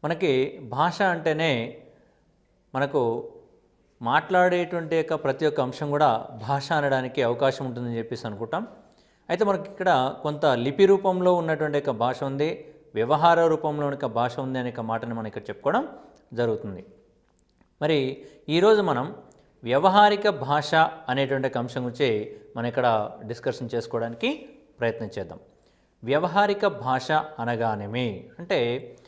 మనకి భాష అంటేనే మనకు మాట్లాడేటువంటి యొక్క ప్రతి ఒక్క అంశం కూడా భాష అనడానికి అవకాశం ఉంటుందని చెప్పేసి అనుకుంటాం అయితే మనకి ఇక్కడ కొంత లిపి రూపంలో ఉన్నటువంటి యొక్క భాష ఉంది వ్యవహార రూపంలో యొక్క భాష ఉంది అనే ఒక మాటని మనం ఇక్కడ చెప్పుకోవడం జరుగుతుంది మరి ఈరోజు మనం వ్యవహారిక భాష అనేటువంటి ఒక అంశం గురించి మనం ఇక్కడ డిస్కషన్ చేసుకోవడానికి ప్రయత్నం చేద్దాం వ్యవహారిక భాష అనగానేమి అంటే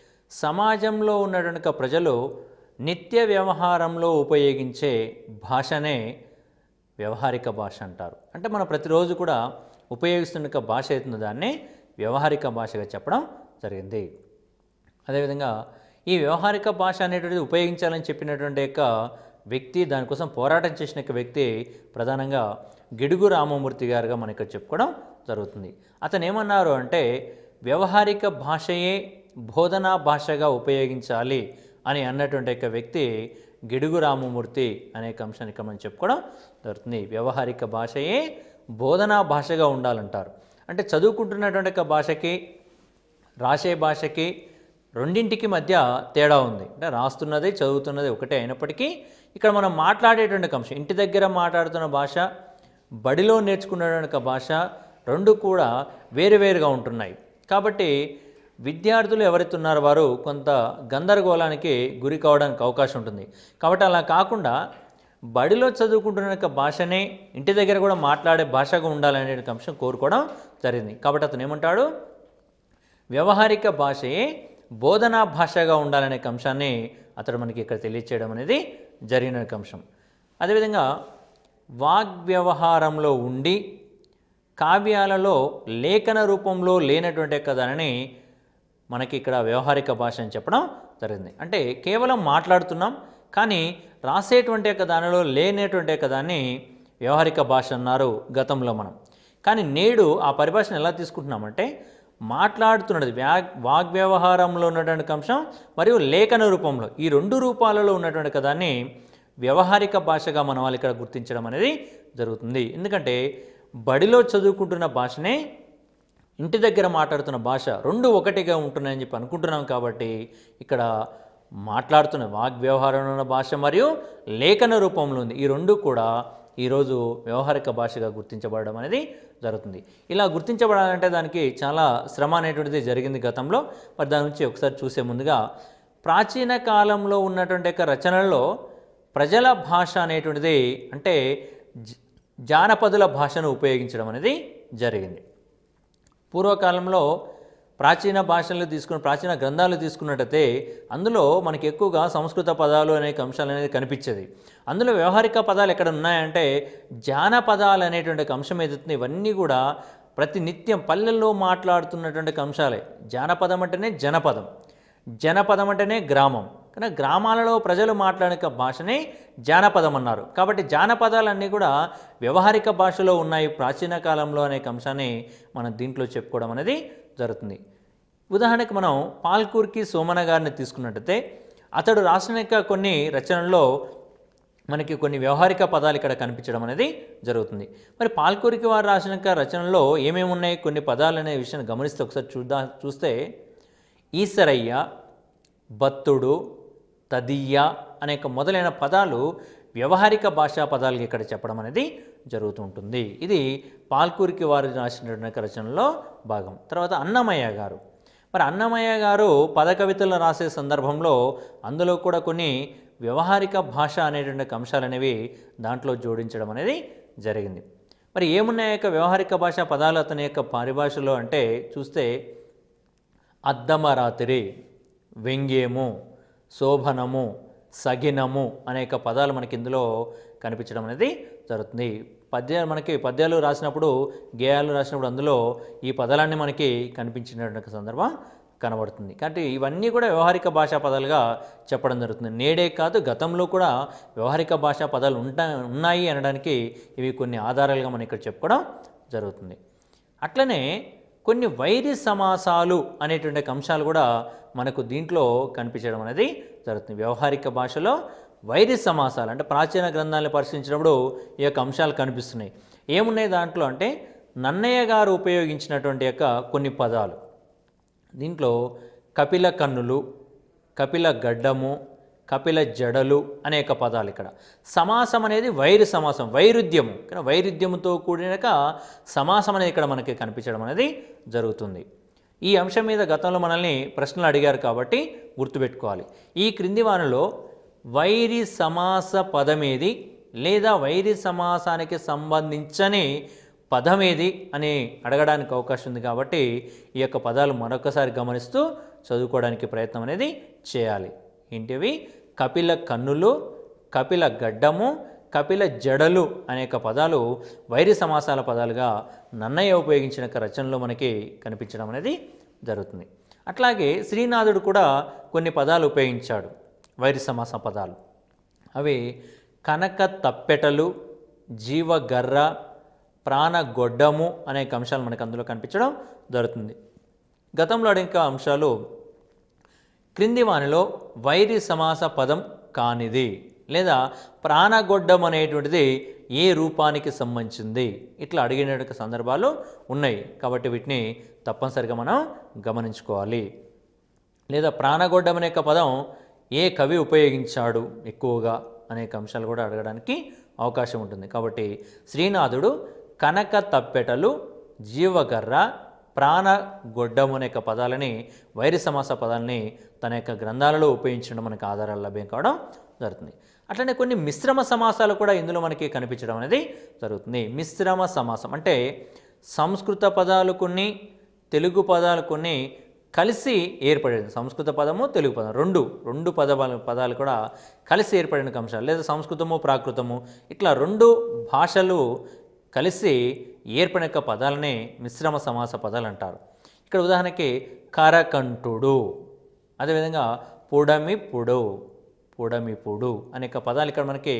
సమాజంలో ఉన్నటువంటి ఒక ప్రజలు నిత్య వ్యవహారంలో ఉపయోగించే భాషనే వ్యవహారిక భాష అంటారు అంటే మనం ప్రతిరోజు కూడా ఉపయోగిస్తున్న ఒక భాష అవుతుందో దాన్ని వ్యవహారిక భాషగా చెప్పడం జరిగింది అదేవిధంగా ఈ వ్యవహారిక భాష అనేటువంటిది ఉపయోగించాలని చెప్పినటువంటి యొక్క వ్యక్తి దానికోసం పోరాటం చేసిన యొక్క వ్యక్తి ప్రధానంగా గిడుగు రామమూర్తి గారుగా మనం ఇక్కడ చెప్పుకోవడం జరుగుతుంది అతను ఏమన్నారు అంటే వ్యవహారిక భాషయే బోధనా భాషగా ఉపయోగించాలి అని అన్నటువంటి యొక్క వ్యక్తి గిడుగు రామమూర్తి అనే ఒక అంశాన్ని ఇక్కడ మనం చెప్పుకోవడం జరుగుతుంది వ్యవహారిక భాషయే బోధనా భాషగా ఉండాలంటారు అంటే చదువుకుంటున్నటువంటి ఒక భాషకి రాసే భాషకి రెండింటికి మధ్య తేడా ఉంది అంటే రాస్తున్నది చదువుతున్నది ఒకటే అయినప్పటికీ ఇక్కడ మనం మాట్లాడేటువంటి ఒక అంశం ఇంటి దగ్గర మాట్లాడుతున్న భాష బడిలో నేర్చుకున్నటువంటి ఒక భాష రెండు కూడా వేరువేరుగా ఉంటున్నాయి కాబట్టి విద్యార్థులు ఎవరైతే ఉన్నారో వారు కొంత గందరగోళానికి గురి కావడానికి అవకాశం ఉంటుంది కాబట్టి అలా కాకుండా బడిలో చదువుకుంటున్న యొక్క భాషనే ఇంటి దగ్గర కూడా మాట్లాడే భాషగా ఉండాలనే ఒక అంశం కోరుకోవడం జరిగింది కాబట్టి అతను ఏమంటాడు వ్యవహారిక భాషయే బోధనా భాషగా ఉండాలనే ఒక అంశాన్ని అతడు మనకి ఇక్కడ తెలియచేయడం అనేది జరిగిన ఒక అంశం అదేవిధంగా వాగ్వ్యవహారంలో ఉండి కావ్యాలలో లేఖన రూపంలో లేనటువంటి యొక్క దానిని మనకి ఇక్కడ వ్యవహారిక భాష అని చెప్పడం జరిగింది అంటే కేవలం మాట్లాడుతున్నాం కానీ రాసేటువంటి యొక్క దానిలో లేనటువంటి యొక్క దాన్ని వ్యవహారిక భాష అన్నారు గతంలో మనం కానీ నేడు ఆ పరిభాషను ఎలా తీసుకుంటున్నామంటే మాట్లాడుతున్నది వ్యా వాగ్వ్యవహారంలో ఉన్నటువంటి అంశం మరియు లేఖన రూపంలో ఈ రెండు రూపాలలో ఉన్నటువంటి ఒక దాన్ని వ్యవహారిక భాషగా మన వాళ్ళు ఇక్కడ గుర్తించడం అనేది జరుగుతుంది ఎందుకంటే బడిలో చదువుకుంటున్న భాషనే ఇంటి దగ్గర మాట్లాడుతున్న భాష రెండు ఒకటిగా ఉంటున్నాయని చెప్పి అనుకుంటున్నాం కాబట్టి ఇక్కడ మాట్లాడుతున్న వాగ్వ్యవహారంలో ఉన్న భాష మరియు లేఖన రూపంలో ఉంది ఈ రెండు కూడా ఈరోజు వ్యవహారిక భాషగా గుర్తించబడడం అనేది జరుగుతుంది ఇలా గుర్తించబడాలంటే దానికి చాలా శ్రమ అనేటువంటిది జరిగింది గతంలో మరి దాని నుంచి ఒకసారి చూసే ముందుగా ప్రాచీన కాలంలో ఉన్నటువంటి యొక్క రచనల్లో ప్రజల భాష అనేటువంటిది అంటే జ- జానపదుల భాషను ఉపయోగించడం అనేది జరిగింది పూర్వకాలంలో ప్రాచీన భాషలు తీసుకున్న ప్రాచీన గ్రంథాలు తీసుకున్నట్టయితే అందులో మనకి ఎక్కువగా సంస్కృత పదాలు అనేక అంశాలు అనేది కనిపించేది అందులో వ్యవహారిక పదాలు ఎక్కడ ఉన్నాయంటే జానపదాలు అనేటువంటి ఒక అంశం ఏదైతుంది ఇవన్నీ కూడా ప్రతి నిత్యం పల్లెల్లో మాట్లాడుతున్నటువంటి ఒక అంశాలే జానపదం అంటేనే జనపదం జనపదం అంటేనే గ్రామం కానీ గ్రామాలలో ప్రజలు మాట్లాడే ఒక భాషనే జానపదం అన్నారు కాబట్టి జానపదాలన్నీ కూడా వ్యవహారిక భాషలో ఉన్నాయి ప్రాచీన కాలంలో అనే ఒక అంశాన్ని మనం దీంట్లో చెప్పుకోవడం అనేది జరుగుతుంది ఉదాహరణకు మనం పాల్కూర్కి సోమన గారిని తీసుకున్నట్టయితే అతడు రాసిన యొక్క కొన్ని రచనల్లో మనకి కొన్ని వ్యవహారిక పదాలు ఇక్కడ కనిపించడం అనేది జరుగుతుంది మరి పాల్కూరికి వారు రాసిన యొక్క రచనలో ఏమేమి ఉన్నాయి కొన్ని పదాలు అనే విషయాన్ని గమనిస్తే ఒకసారి చూద్దా చూస్తే ఈసరయ్య బత్తుడు తదియ్య అనేక మొదలైన పదాలు వ్యవహారిక భాషా పదాలు ఇక్కడ చెప్పడం అనేది జరుగుతూ ఉంటుంది ఇది పాల్కూరికి వారు రాసినటువంటి రచనలో భాగం తర్వాత అన్నమయ్య గారు మరి అన్నమయ్య గారు పద కవితలు రాసే సందర్భంలో అందులో కూడా కొన్ని వ్యవహారిక భాష అనేటువంటి ఒక అంశాలు అనేవి దాంట్లో జోడించడం అనేది జరిగింది మరి ఏమున్నాయి యొక్క వ్యవహారిక భాష పదాలు అతని యొక్క పరిభాషలో అంటే చూస్తే అద్దమరాతిరి వ్యంగ్యము శోభనము సగినము అనేక పదాలు మనకి ఇందులో కనిపించడం అనేది జరుగుతుంది పద్యాలు మనకి పద్యాలు రాసినప్పుడు గేయాలు రాసినప్పుడు అందులో ఈ పదాలన్నీ మనకి కనిపించినటువంటి సందర్భం కనబడుతుంది కాబట్టి ఇవన్నీ కూడా వ్యవహారిక భాషా పదాలుగా చెప్పడం జరుగుతుంది నేడే కాదు గతంలో కూడా వ్యవహారిక భాషా పదాలు ఉంటా ఉన్నాయి అనడానికి ఇవి కొన్ని ఆధారాలుగా మనం ఇక్కడ చెప్పుకోవడం జరుగుతుంది అట్లనే కొన్ని వైరి సమాసాలు అనేటువంటి ఒక అంశాలు కూడా మనకు దీంట్లో కనిపించడం అనేది జరుగుతుంది వ్యవహారిక భాషలో వైరి సమాసాలు అంటే ప్రాచీన గ్రంథాలను పరిశీలించినప్పుడు ఈ యొక్క అంశాలు కనిపిస్తున్నాయి ఏమున్నాయి దాంట్లో అంటే నన్నయ్య గారు ఉపయోగించినటువంటి యొక్క కొన్ని పదాలు దీంట్లో కపిల కన్నులు కపిల గడ్డము కపిల జడలు అనేక పదాలు ఇక్కడ సమాసం అనేది వైరు సమాసం వైరుధ్యము కానీ వైరుధ్యముతో కూడినక సమాసం అనేది ఇక్కడ మనకి కనిపించడం అనేది జరుగుతుంది ఈ అంశం మీద గతంలో మనల్ని ప్రశ్నలు అడిగారు కాబట్టి గుర్తుపెట్టుకోవాలి ఈ క్రింది వానలో వైరి సమాస పదమేది లేదా వైరి సమాసానికి సంబంధించని పదమేది అని అడగడానికి అవకాశం ఉంది కాబట్టి ఈ యొక్క పదాలు మరొకసారి గమనిస్తూ చదువుకోవడానికి ప్రయత్నం అనేది చేయాలి ఏంటివి కపిల కన్నులు కపిల గడ్డము కపిల జడలు అనేక పదాలు వైరి సమాసాల పదాలుగా నన్నయ్య ఉపయోగించిన ఒక రచనలో మనకి కనిపించడం అనేది జరుగుతుంది అట్లాగే శ్రీనాథుడు కూడా కొన్ని పదాలు ఉపయోగించాడు వైరి సమాస పదాలు అవి కనక తప్పెటలు జీవగర్ర ప్రాణగొడ్డము అనేక అంశాలు మనకు అందులో కనిపించడం జరుగుతుంది గతంలో అడిగిన అంశాలు క్రింది వానిలో వైరి సమాస పదం కానిది లేదా ప్రాణగొడ్డం అనేటువంటిది ఏ రూపానికి సంబంధించింది ఇట్లా అడిగిన సందర్భాలు ఉన్నాయి కాబట్టి వీటిని తప్పనిసరిగా మనం గమనించుకోవాలి లేదా ప్రాణగొడ్డం అనే యొక్క పదం ఏ కవి ఉపయోగించాడు ఎక్కువగా అనేక అంశాలు కూడా అడగడానికి అవకాశం ఉంటుంది కాబట్టి శ్రీనాథుడు కనక తప్పెటలు జీవగర్ర ప్రాణగొడ్డం అనే యొక్క పదాలని వైరి సమాస పదాలని తన యొక్క గ్రంథాలలో ఉపయోగించడం మనకు ఆధారాలు లభ్యం కావడం జరుగుతుంది అట్లనే కొన్ని మిశ్రమ సమాసాలు కూడా ఇందులో మనకి కనిపించడం అనేది జరుగుతుంది మిశ్రమ సమాసం అంటే సంస్కృత పదాలు కొన్ని తెలుగు పదాలు కొన్ని కలిసి ఏర్పడేది సంస్కృత పదము తెలుగు పదం రెండు రెండు పదవాలు పదాలు కూడా కలిసి ఏర్పడిన అంశాలు లేదా సంస్కృతము ప్రాకృతము ఇట్లా రెండు భాషలు కలిసి ఏర్పడిన యొక్క పదాలనే మిశ్రమ సమాస పదాలు అంటారు ఇక్కడ ఉదాహరణకి కరకంఠుడు అదేవిధంగా పుడమి పుడు పుడమి పుడు అనేక పదాలు ఇక్కడ మనకి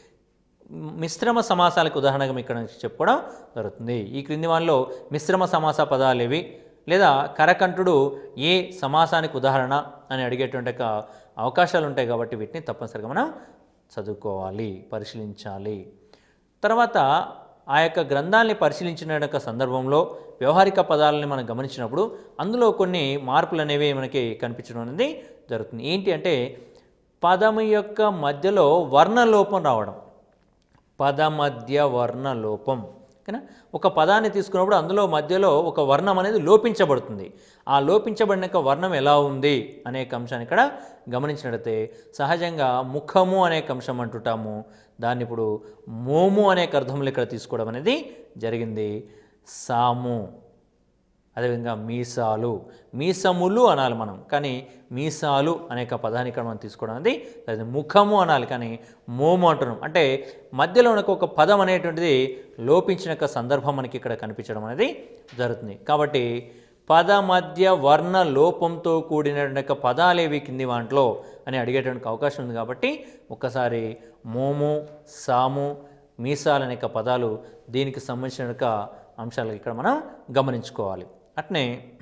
మిశ్రమ సమాసాలకు ఉదాహరణగా ఇక్కడ చెప్పుకోవడం జరుగుతుంది ఈ క్రింది వాళ్ళలో మిశ్రమ సమాస పదాలు ఇవి లేదా కరకంఠుడు ఏ సమాసానికి ఉదాహరణ అని అడిగేటువంటి యొక్క అవకాశాలు ఉంటాయి కాబట్టి వీటిని తప్పనిసరిగా మనం చదువుకోవాలి పరిశీలించాలి తర్వాత ఆ యొక్క గ్రంథాలని పరిశీలించిన యొక్క సందర్భంలో వ్యవహారిక పదాలని మనం గమనించినప్పుడు అందులో కొన్ని మార్పులు అనేవి మనకి కనిపించడం అనేది జరుగుతుంది ఏంటి అంటే పదము యొక్క మధ్యలో వర్ణలోపం రావడం పద మధ్య వర్ణ లోపం ఓకేనా ఒక పదాన్ని తీసుకున్నప్పుడు అందులో మధ్యలో ఒక వర్ణం అనేది లోపించబడుతుంది ఆ లోపించబడిన యొక్క వర్ణం ఎలా ఉంది అనే అంశాన్ని ఇక్కడ గమనించినట్లయితే సహజంగా ముఖము అనే అంశం అంటుంటాము దాన్ని ఇప్పుడు మోము అనే అర్థంలో ఇక్కడ తీసుకోవడం అనేది జరిగింది సాము అదేవిధంగా మీసాలు మీసములు అనాలి మనం కానీ మీసాలు అనే ఒక పదాన్ని ఇక్కడ మనం తీసుకోవడం అనేది అది ముఖము అనాలి కానీ మోము అంటున్నాం అంటే మధ్యలో మనకు ఒక పదం అనేటువంటిది లోపించిన యొక్క సందర్భం మనకి ఇక్కడ కనిపించడం అనేది జరుగుతుంది కాబట్టి పద మధ్య వర్ణ లోపంతో కూడిన యొక్క పదాలేవి కింది వాంట్లో అని అడిగేటువంటి అవకాశం ఉంది కాబట్టి ఒక్కసారి మోము సాము మీసాలు అనే యొక్క పదాలు దీనికి సంబంధించిన యొక్క అంశాలు ఇక్కడ మనం గమనించుకోవాలి అట్నే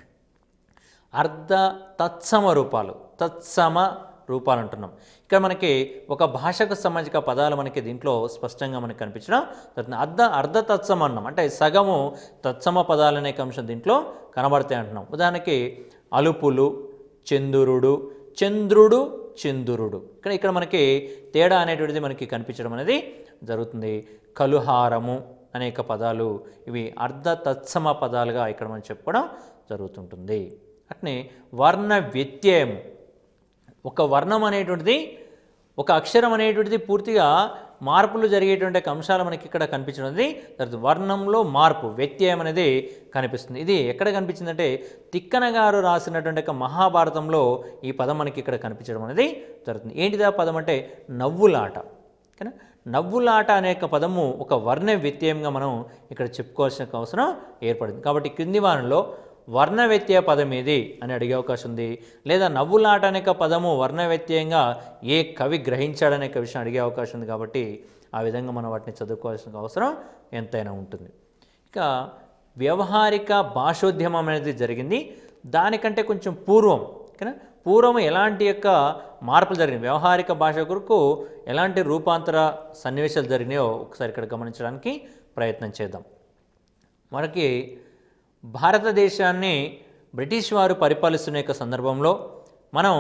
అర్ధ తత్సమ రూపాలు తత్సమ రూపాలు అంటున్నాం ఇక్కడ మనకి ఒక భాషకు సంబంధించిన పదాలు మనకి దీంట్లో స్పష్టంగా మనకి కనిపించడం జరుగుతుంది. అర్ధ అర్ధ తత్సమ అన్నాం అంటే సగము తత్సమ పదాలు అనే అంశం దీంట్లో కనబడతాయి అంటున్నాం ఉదాహరణకి అలుపులు చంద్రుడు చంద్రుడు చంద్రుడు ఇక్కడ ఇక్కడ మనకి తేడా అనేటువంటిది మనకి కనిపించడం అనేది జరుగుతుంది కలుహారము అనేక పదాలు ఇవి అర్ధ తత్సమ పదాలుగా ఇక్కడ మనం చెప్పుకోవడం జరుగుతుంటుంది అట్నే వర్ణ వ్యత్యయం ఒక వర్ణం అనేటువంటిది ఒక అక్షరం అనేటువంటిది పూర్తిగా మార్పులు జరిగేటువంటి ఒక అంశాలు మనకి ఇక్కడ కనిపించడం అనేది జరుగుతుంది వర్ణంలో మార్పు వ్యత్యయం అనేది కనిపిస్తుంది ఇది ఎక్కడ కనిపించిందంటే తిక్కన గారు రాసినటువంటి ఒక మహాభారతంలో ఈ పదం మనకి ఇక్కడ కనిపించడం అనేది జరుగుతుంది ఏంటిది ఆ పదం అంటే నవ్వులాట ఓకేనా నవ్వులాట అనే యొక్క పదము ఒక వర్ణ వ్యత్యయంగా మనం ఇక్కడ చెప్పుకోవాల్సిన అవసరం ఏర్పడింది కాబట్టి క్రింది వారంలో వర్ణ వ్యత్యయ పదం ఏది అని అడిగే అవకాశం ఉంది లేదా నవ్వులాట అనే యొక్క పదము వర్ణ వ్యత్యయంగా ఏ కవి గ్రహించాడనే యొక్క విషయం అడిగే అవకాశం ఉంది కాబట్టి ఆ విధంగా మనం వాటిని చదువుకోవాల్సిన అవసరం ఎంతైనా ఉంటుంది ఇక వ్యవహారిక భాషోద్యమం అనేది జరిగింది దానికంటే కొంచెం పూర్వం ఓకేనా పూర్వం ఎలాంటి యొక్క మార్పులు జరిగినాయి వ్యవహారిక భాష కొరకు ఎలాంటి రూపాంతర సన్నివేశాలు జరిగినాయో ఒకసారి ఇక్కడ గమనించడానికి ప్రయత్నం చేద్దాం మనకి భారతదేశాన్ని బ్రిటిష్ వారు పరిపాలిస్తున్న యొక్క సందర్భంలో మనం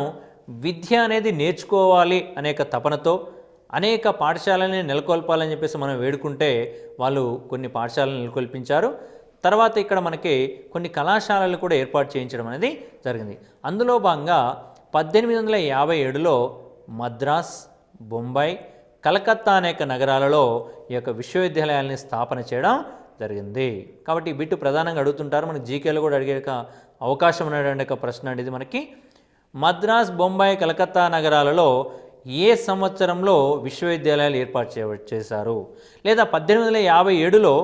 విద్య అనేది నేర్చుకోవాలి అనేక తపనతో అనేక పాఠశాలని నెలకొల్పాలని చెప్పేసి మనం వేడుకుంటే వాళ్ళు కొన్ని పాఠశాలను నెలకొల్పించారు తర్వాత ఇక్కడ మనకి కొన్ని కళాశాలలు కూడా ఏర్పాటు చేయించడం అనేది జరిగింది అందులో భాగంగా పద్దెనిమిది వందల యాభై ఏడులో మద్రాస్ బొంబాయి కలకత్తా అనేక నగరాలలో ఈ యొక్క విశ్వవిద్యాలయాల్ని స్థాపన చేయడం జరిగింది కాబట్టి ఈ బిట్టు ప్రధానంగా అడుగుతుంటారు మనకి జీకేలో కూడా అడిగే ఒక అవకాశం ఉన్నటువంటి ఒక ప్రశ్న అండి ఇది మనకి మద్రాస్ బొంబాయి కలకత్తా నగరాలలో ఏ సంవత్సరంలో విశ్వవిద్యాలయాలు ఏర్పాటు చేయ చేశారు లేదా పద్దెనిమిది వందల యాభై ఏడులో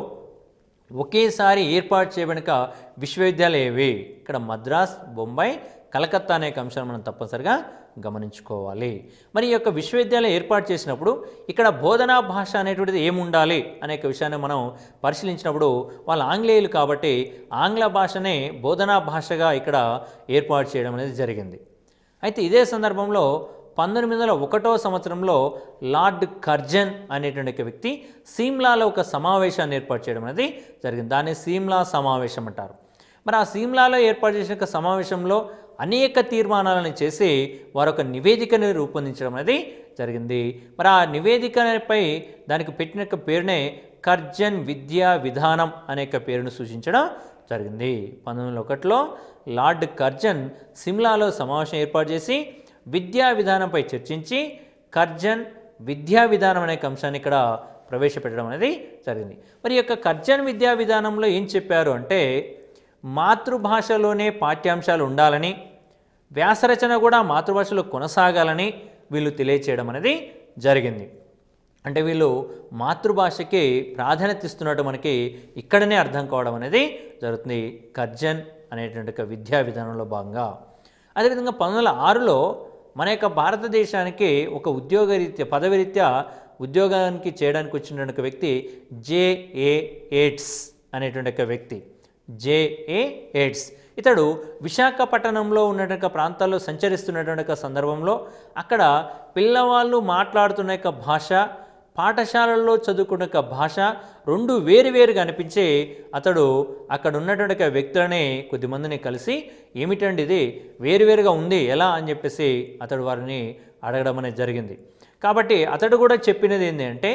ఒకేసారి ఏర్పాటు చేయబడిన విశ్వవిద్యాలయం ఏవి ఇక్కడ మద్రాస్ బొంబాయి కలకత్తా అనే అంశాలు మనం తప్పనిసరిగా గమనించుకోవాలి మరి ఈ యొక్క విశ్వవిద్యాలయం ఏర్పాటు చేసినప్పుడు ఇక్కడ బోధనా భాష అనేటువంటిది ఏముండాలి అనే యొక్క విషయాన్ని మనం పరిశీలించినప్పుడు వాళ్ళు ఆంగ్లేయులు కాబట్టి ఆంగ్ల భాషనే బోధనా భాషగా ఇక్కడ ఏర్పాటు చేయడం అనేది జరిగింది అయితే ఇదే సందర్భంలో పంతొమ్మిది వందల ఒకటో సంవత్సరంలో లార్డ్ కర్జన్ అనేటువంటి ఒక వ్యక్తి సీమ్లాలో ఒక సమావేశాన్ని ఏర్పాటు చేయడం అనేది జరిగింది దాన్ని సీమ్లా సమావేశం అంటారు మరి ఆ సీమ్లాలో ఏర్పాటు చేసిన ఒక సమావేశంలో అనేక తీర్మానాలను చేసి వారు ఒక నివేదికను రూపొందించడం అనేది జరిగింది మరి ఆ నివేదికపై దానికి పెట్టిన యొక్క పేరునే కర్జన్ విద్యా విధానం అనే యొక్క పేరును సూచించడం జరిగింది పంతొమ్మిది వందల ఒకటిలో లార్డ్ కర్జన్ సిమ్లాలో సమావేశం ఏర్పాటు చేసి విద్యా విధానంపై చర్చించి కర్జన్ విద్యా విధానం అనే అంశాన్ని ఇక్కడ ప్రవేశపెట్టడం అనేది జరిగింది మరి ఈ యొక్క కర్జన్ విద్యా విధానంలో ఏం చెప్పారు అంటే మాతృభాషలోనే పాఠ్యాంశాలు ఉండాలని వ్యాసరచన కూడా మాతృభాషలో కొనసాగాలని వీళ్ళు తెలియచేయడం అనేది జరిగింది అంటే వీళ్ళు మాతృభాషకి ప్రాధాన్యత ఇస్తున్నట్టు మనకి ఇక్కడనే అర్థం కావడం అనేది జరుగుతుంది కర్జన్ అనేటువంటి ఒక విద్యా విధానంలో భాగంగా అదేవిధంగా పంతొమ్మిది వందల ఆరులో మన యొక్క భారతదేశానికి ఒక ఉద్యోగ రీత్యా పదవి రీత్యా ఉద్యోగానికి చేయడానికి వచ్చినటువంటి ఒక వ్యక్తి జేఏ ఎయిడ్స్ అనేటువంటి ఒక వ్యక్తి జేఏ ఎయిడ్స్ ఇతడు విశాఖపట్నంలో ఉన్నటువంటి ఒక ప్రాంతాల్లో సంచరిస్తున్నటువంటి ఒక సందర్భంలో అక్కడ పిల్లవాళ్ళు మాట్లాడుతున్న యొక్క భాష పాఠశాలల్లో చదువుకున్న యొక్క భాష రెండు వేరువేరుగా అనిపించి అతడు అక్కడ ఉన్నటువంటి ఒక వ్యక్తులని కొద్దిమందిని కలిసి ఏమిటండి ఇది వేరువేరుగా ఉంది ఎలా అని చెప్పేసి అతడు వారిని అడగడం అనేది జరిగింది కాబట్టి అతడు కూడా చెప్పినది ఏంటి అంటే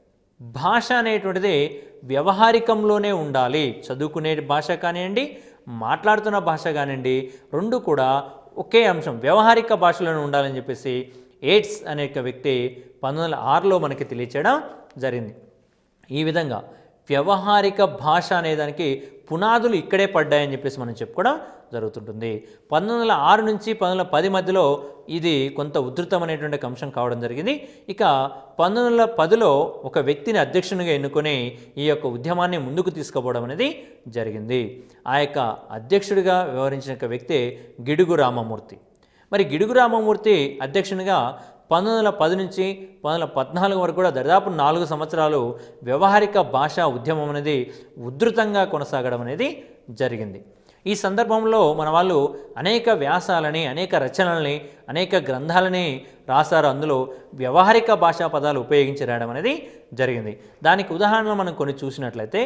భాష అనేటువంటిది వ్యవహారికంలోనే ఉండాలి చదువుకునే భాష కానివ్వండి మాట్లాడుతున్న భాష కానివ్వండి రెండు కూడా ఒకే అంశం వ్యవహారిక భాషలోనే ఉండాలని చెప్పేసి ఎయిడ్స్ అనే ఒక వ్యక్తి పంతొమ్మిది వందల ఆరులో మనకి తెలియచేయడం జరిగింది ఈ విధంగా వ్యవహారిక భాష అనేదానికి పునాదులు ఇక్కడే పడ్డాయని చెప్పేసి మనం చెప్పుకోవడం జరుగుతుంటుంది పంతొమ్మిది వందల ఆరు నుంచి పంతొమ్మిది వందల పది మధ్యలో ఇది కొంత ఉధృతమైనటువంటి ఒక అంశం కావడం జరిగింది ఇక పంతొమ్మిది వందల పదిలో ఒక వ్యక్తిని అధ్యక్షునిగా ఎన్నుకొని ఈ యొక్క ఉద్యమాన్ని ముందుకు తీసుకుపోవడం అనేది జరిగింది ఆ యొక్క అధ్యక్షుడిగా వ్యవహరించిన ఒక వ్యక్తి గిడుగు రామమూర్తి మరి గిడుగు రామమూర్తి అధ్యక్షునిగా పంతొమ్మిది వందల పది నుంచి పంతొమ్మిది వందల పద్నాలుగు వరకు కూడా దరిదాపు నాలుగు సంవత్సరాలు వ్యవహారిక భాషా ఉద్యమం అనేది ఉధృతంగా కొనసాగడం అనేది జరిగింది ఈ సందర్భంలో మన వాళ్ళు అనేక వ్యాసాలని అనేక రచనల్ని అనేక గ్రంథాలని రాశారు అందులో వ్యవహారిక భాషా పదాలు ఉపయోగించి రాయడం అనేది జరిగింది దానికి ఉదాహరణలు మనం కొన్ని చూసినట్లయితే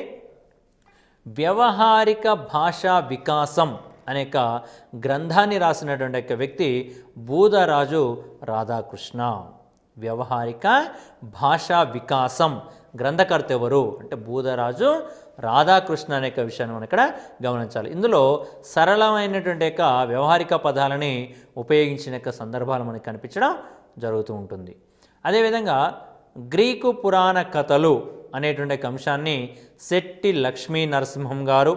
వ్యవహారిక భాషా వికాసం అనేక గ్రంథాన్ని రాసినటువంటి యొక్క వ్యక్తి బూదరాజు రాధాకృష్ణ వ్యవహారిక భాషా వికాసం గ్రంథకర్త ఎవరు అంటే బూదరాజు రాధాకృష్ణ అనే యొక్క విషయాన్ని మనం ఇక్కడ గమనించాలి ఇందులో సరళమైనటువంటి యొక్క వ్యవహారిక పదాలని ఉపయోగించిన యొక్క సందర్భాలు మనకు కనిపించడం జరుగుతూ ఉంటుంది అదేవిధంగా గ్రీకు పురాణ కథలు అనేటువంటి ఒక అంశాన్ని శెట్టి లక్ష్మీ నరసింహం గారు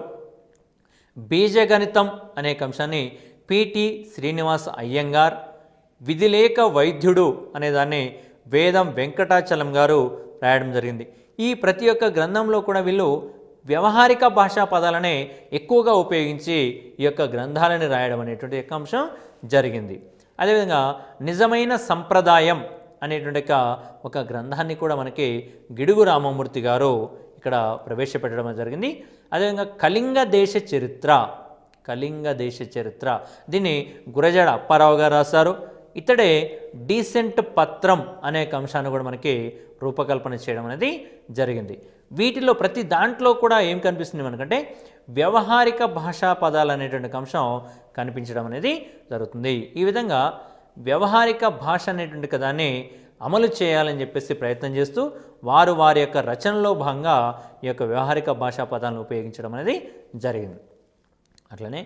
బీజగణితం అనే ఒక అంశాన్ని పిటి శ్రీనివాస్ అయ్యంగార్ విధిలేక వైద్యుడు అనే దాన్ని వేదం వెంకటాచలం గారు రాయడం జరిగింది ఈ ప్రతి ఒక్క గ్రంథంలో కూడా వీళ్ళు వ్యవహారిక భాషా పదాలనే ఎక్కువగా ఉపయోగించి ఈ యొక్క గ్రంథాలని రాయడం అనేటువంటి యొక్క అంశం జరిగింది అదేవిధంగా నిజమైన సంప్రదాయం అనేటువంటి యొక్క ఒక గ్రంథాన్ని కూడా మనకి గిడుగు రామమూర్తి గారు ఇక్కడ ప్రవేశపెట్టడం జరిగింది అదేవిధంగా కళింగ దేశ చరిత్ర కళింగ దేశ చరిత్ర దీన్ని గురజాడ అప్పారావు గారు రాశారు ఇతడే డీసెంట్ పత్రం అనే ఒక అంశాన్ని కూడా మనకి రూపకల్పన చేయడం అనేది జరిగింది వీటిలో ప్రతి దాంట్లో కూడా ఏం కనిపిస్తుంది మనకంటే వ్యవహారిక భాషా పదాలు అనేటువంటి ఒక అంశం కనిపించడం అనేది జరుగుతుంది ఈ విధంగా వ్యవహారిక భాష అనేటువంటి దాన్ని అమలు చేయాలని చెప్పేసి ప్రయత్నం చేస్తూ వారు వారి యొక్క రచనలో భాగంగా ఈ యొక్క వ్యవహారిక భాషా పదాలను ఉపయోగించడం అనేది జరిగింది అట్లనే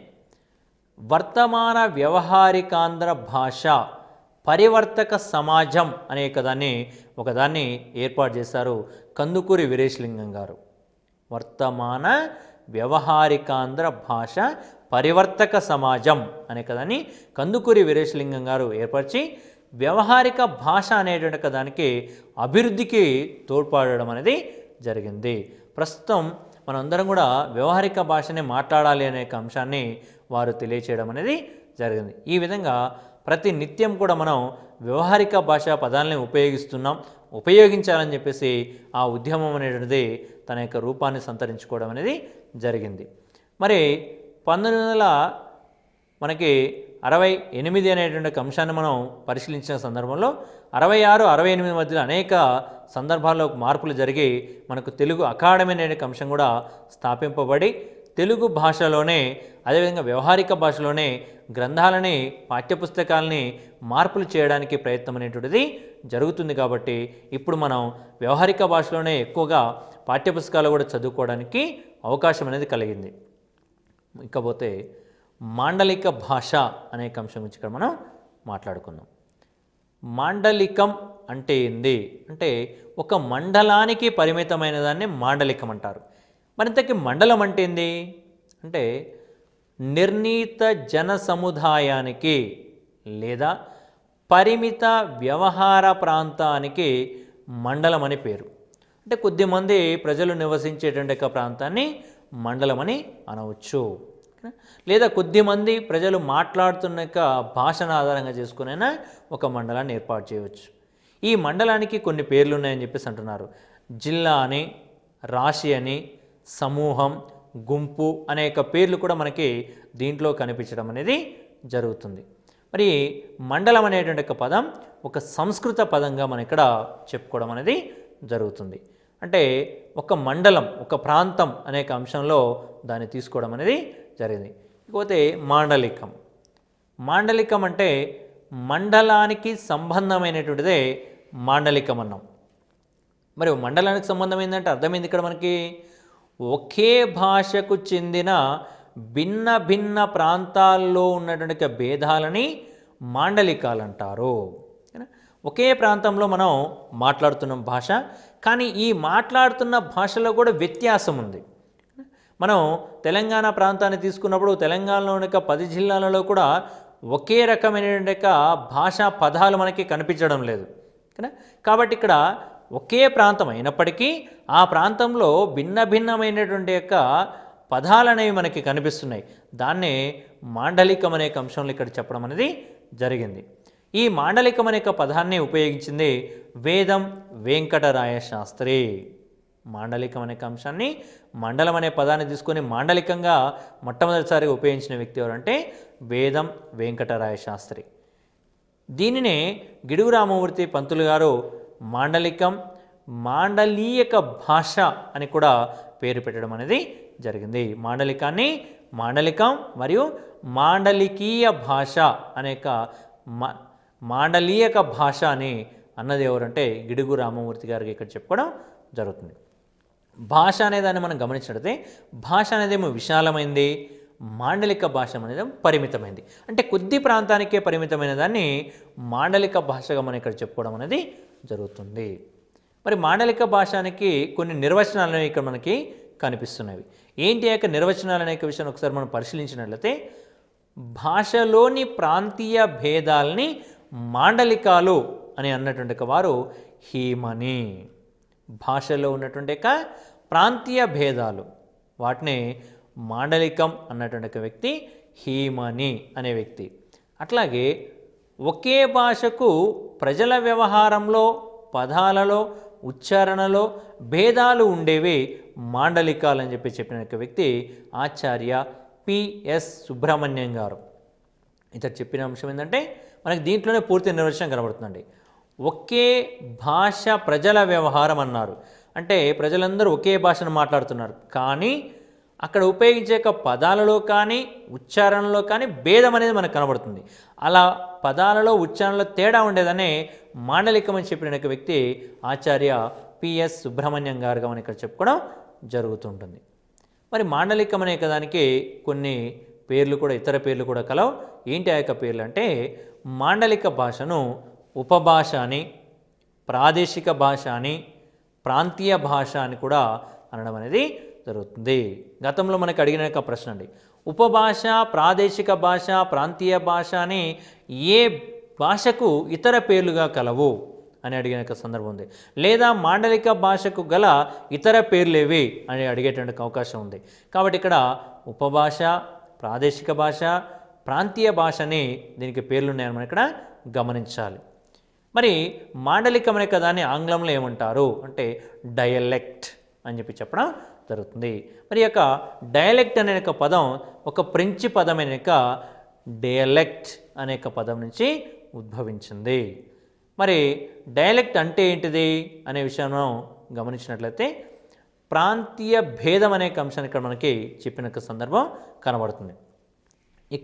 వర్తమాన వ్యవహారికాంధ్ర భాష పరివర్తక సమాజం అనే దాన్ని ఒకదాన్ని ఏర్పాటు చేశారు కందుకూరి వీరేశలింగం గారు వర్తమాన వ్యవహారికాంధ్ర భాష పరివర్తక సమాజం అనే కదాన్ని కందుకూరి వీరేశలింగం గారు ఏర్పరిచి వ్యవహారిక భాష అనేటువంటి దానికి అభివృద్ధికి తోడ్పడడం అనేది జరిగింది ప్రస్తుతం మనందరం కూడా వ్యవహారిక భాషనే మాట్లాడాలి అనే ఒక అంశాన్ని వారు తెలియచేయడం అనేది జరిగింది ఈ విధంగా ప్రతి నిత్యం కూడా మనం వ్యవహారిక భాషా పదాలని ఉపయోగిస్తున్నాం ఉపయోగించాలని చెప్పేసి ఆ ఉద్యమం అనేటువంటిది తన యొక్క రూపాన్ని సంతరించుకోవడం అనేది జరిగింది మరి పంతొమ్మిది వందల మనకి అరవై ఎనిమిది అనేటువంటి ఒక అంశాన్ని మనం పరిశీలించిన సందర్భంలో అరవై ఆరు అరవై ఎనిమిది మధ్యలో అనేక సందర్భాల్లో మార్పులు జరిగి మనకు తెలుగు అకాడమీ అనే ఒక అంశం కూడా స్థాపింపబడి తెలుగు భాషలోనే అదేవిధంగా వ్యవహారిక భాషలోనే గ్రంథాలని పాఠ్యపుస్తకాలని మార్పులు చేయడానికి ప్రయత్నం అనేటువంటిది జరుగుతుంది కాబట్టి ఇప్పుడు మనం వ్యవహారిక భాషలోనే ఎక్కువగా పాఠ్యపుస్తకాలు కూడా చదువుకోవడానికి అవకాశం అనేది కలిగింది ఇకపోతే మాండలిక భాష అనే ఒక అంశం గురించి ఇక్కడ మనం మాట్లాడుకుందాం మాండలికం అంటే ఏంది అంటే ఒక మండలానికి పరిమితమైన దాన్ని మాండలికం అంటారు మరింతకి మండలం అంటే ఏంది అంటే నిర్ణీత జన సముదాయానికి లేదా పరిమిత వ్యవహార ప్రాంతానికి మండలం అని పేరు అంటే కొద్దిమంది ప్రజలు నివసించేటువంటి ఒక ప్రాంతాన్ని మండలం అని అనవచ్చు ఓకేనా? లేదా కొద్దిమంది ప్రజలు మాట్లాడుతున్న యొక్క భాషను ఆధారంగా చేసుకునైనా ఒక మండలాన్ని ఏర్పాటు చేయవచ్చు ఈ మండలానికి కొన్ని పేర్లు ఉన్నాయని చెప్పేసి అంటున్నారు జిల్లా అని రాశి అని సమూహం గుంపు అనేక పేర్లు కూడా మనకి దీంట్లో కనిపించడం అనేది జరుగుతుంది మరి మండలం అనేటువంటి ఒక పదం ఒక సంస్కృత పదంగా మనం ఇక్కడ చెప్పుకోవడం అనేది జరుగుతుంది అంటే ఒక మండలం ఒక ప్రాంతం అనేక అంశంలో దాన్ని తీసుకోవడం అనేది జరిగింది ఇకపోతే మాండలికం మాండలికం అంటే మండలానికి సంబంధమైనటువంటిదే మాండలికం అన్నాం మరి మండలానికి సంబంధం ఏంటంటే అర్థమైంది ఇక్కడ మనకి ఒకే భాషకు చెందిన భిన్న భిన్న ప్రాంతాల్లో ఉన్నటువంటి ఒక భేదాలని మాండలికాలు అంటారు ఓకేనా? ఒకే ప్రాంతంలో మనం మాట్లాడుతున్న భాష కానీ ఈ మాట్లాడుతున్న భాషలో కూడా వ్యత్యాసం ఉంది మనం తెలంగాణ ప్రాంతాన్ని తీసుకున్నప్పుడు తెలంగాణలోని యొక్క పది జిల్లాలలో కూడా ఒకే రకమైనటువంటి యొక్క భాషా పదాలు మనకి కనిపించడం లేదు ఓకేనా కాబట్టి ఇక్కడ ఒకే ప్రాంతం అయినప్పటికీ ఆ ప్రాంతంలో భిన్న భిన్నమైనటువంటి యొక్క పదాలు అనేవి మనకి కనిపిస్తున్నాయి దాన్నే మాండలికం అనే ఒక అంశంలో ఇక్కడ చెప్పడం అనేది జరిగింది ఈ మాండలికం అనే ఒక పదాన్ని ఉపయోగించింది వేదం వెంకటరాయ శాస్త్రి మాండలికం అనే ఒక అంశాన్ని మండలం అనే పదాన్ని తీసుకొని మాండలికంగా మొట్టమొదటిసారిగా ఉపయోగించిన వ్యక్తి ఎవరంటే వేదం వెంకటరాయ శాస్త్రి దీనినే గిడుగు రామమూర్తి పంతులు గారు మాండలికం మాండలీయక భాష అని కూడా పేరు పెట్టడం అనేది జరిగింది మాండలికాన్ని మాండలికం మరియు మాండలికీయ భాష అనేక మా మాండలీయక భాష అని అన్నది ఎవరంటే గిడుగు రామమూర్తి గారికి ఇక్కడ చెప్పుకోవడం జరుగుతుంది భాష అనే దాన్ని మనం గమనించినట్లయితే భాష అనేదేమో విశాలమైంది మాండలిక భాష అనేది పరిమితమైంది అంటే కొద్ది ప్రాంతానికే పరిమితమైన దాన్ని మాండలిక భాషగా మనం ఇక్కడ చెప్పుకోవడం అనేది జరుగుతుంది మరి మాండలిక భాషానికి కొన్ని నిర్వచనాలు అనేవి ఇక్కడ మనకి కనిపిస్తున్నవి ఏంటి ఆ యొక్క నిర్వచనాలు అనే విషయాన్ని ఒకసారి మనం పరిశీలించినట్లయితే భాషలోని ప్రాంతీయ భేదాల్ని మాండలికాలు అని అన్నటువంటి ఒక వారు హీమని భాషలో ఉన్నటువంటి యొక్క ప్రాంతీయ భేదాలు వాటిని మాండలికం అన్నటువంటి ఒక వ్యక్తి హీమని అనే వ్యక్తి అట్లాగే ఒకే భాషకు ప్రజల వ్యవహారంలో పదాలలో ఉచ్చారణలో భేదాలు ఉండేవి మాండలికాలు అని చెప్పి చెప్పిన ఒక వ్యక్తి ఆచార్య పిఎస్ సుబ్రహ్మణ్యం గారు ఇతడు చెప్పిన అంశం ఏంటంటే మనకి దీంట్లోనే పూర్తి నిర్వచనం కనబడుతుందండి ఒకే భాష ప్రజల వ్యవహారం అన్నారు అంటే ప్రజలందరూ ఒకే భాషను మాట్లాడుతున్నారు కానీ అక్కడ ఉపయోగించే యొక్క పదాలలో కానీ ఉచ్చారణలో కానీ భేదం అనేది మనకు కనబడుతుంది అలా పదాలలో ఉచ్చారణలో తేడా ఉండేదనే మాండలికం అని చెప్పిన ఒక వ్యక్తి ఆచార్య పిఎస్ సుబ్రహ్మణ్యం గారుగా మనం ఇక్కడ చెప్పుకోవడం జరుగుతుంటుంది మరి మాండలికం అనే దానికి కొన్ని పేర్లు కూడా ఇతర పేర్లు కూడా కలవు ఏంటి ఆ యొక్క పేర్లు అంటే మాండలిక భాషను ఉపభాష అని ప్రాదేశిక భాష అని ప్రాంతీయ భాష అని కూడా అనడం అనేది జరుగుతుంది గతంలో మనకు అడిగిన యొక్క ప్రశ్న అండి ఉపభాష ప్రాదేశిక భాష ప్రాంతీయ భాష అని ఏ భాషకు ఇతర పేర్లుగా కలవు అని అడిగిన యొక్క సందర్భం ఉంది లేదా మాండలిక భాషకు గల ఇతర పేర్లేవి అని అడిగేటువంటి అవకాశం ఉంది కాబట్టి ఇక్కడ ఉపభాష ప్రాదేశిక భాష ప్రాంతీయ భాష అని దీనికి పేర్లు ఉన్నాయని మనం ఇక్కడ గమనించాలి మరి మాండలికం అనే దాన్ని ఆంగ్లంలో ఏమంటారు అంటే డయలెక్ట్ అని చెప్పి చెప్పడం జరుగుతుంది మరి ఈ యొక్క డయలెక్ట్ అనే యొక్క పదం ఒక ఫ్రెంచి పదమైన యొక్క డయలెక్ట్ అనే యొక్క పదం నుంచి ఉద్భవించింది మరి డయలెక్ట్ అంటే ఏంటిది అనే విషయం మనం గమనించినట్లయితే ప్రాంతీయ భేదం అనే ఒక అంశాన్ని ఇక్కడ మనకి చెప్పిన యొక్క సందర్భం కనబడుతుంది ఇక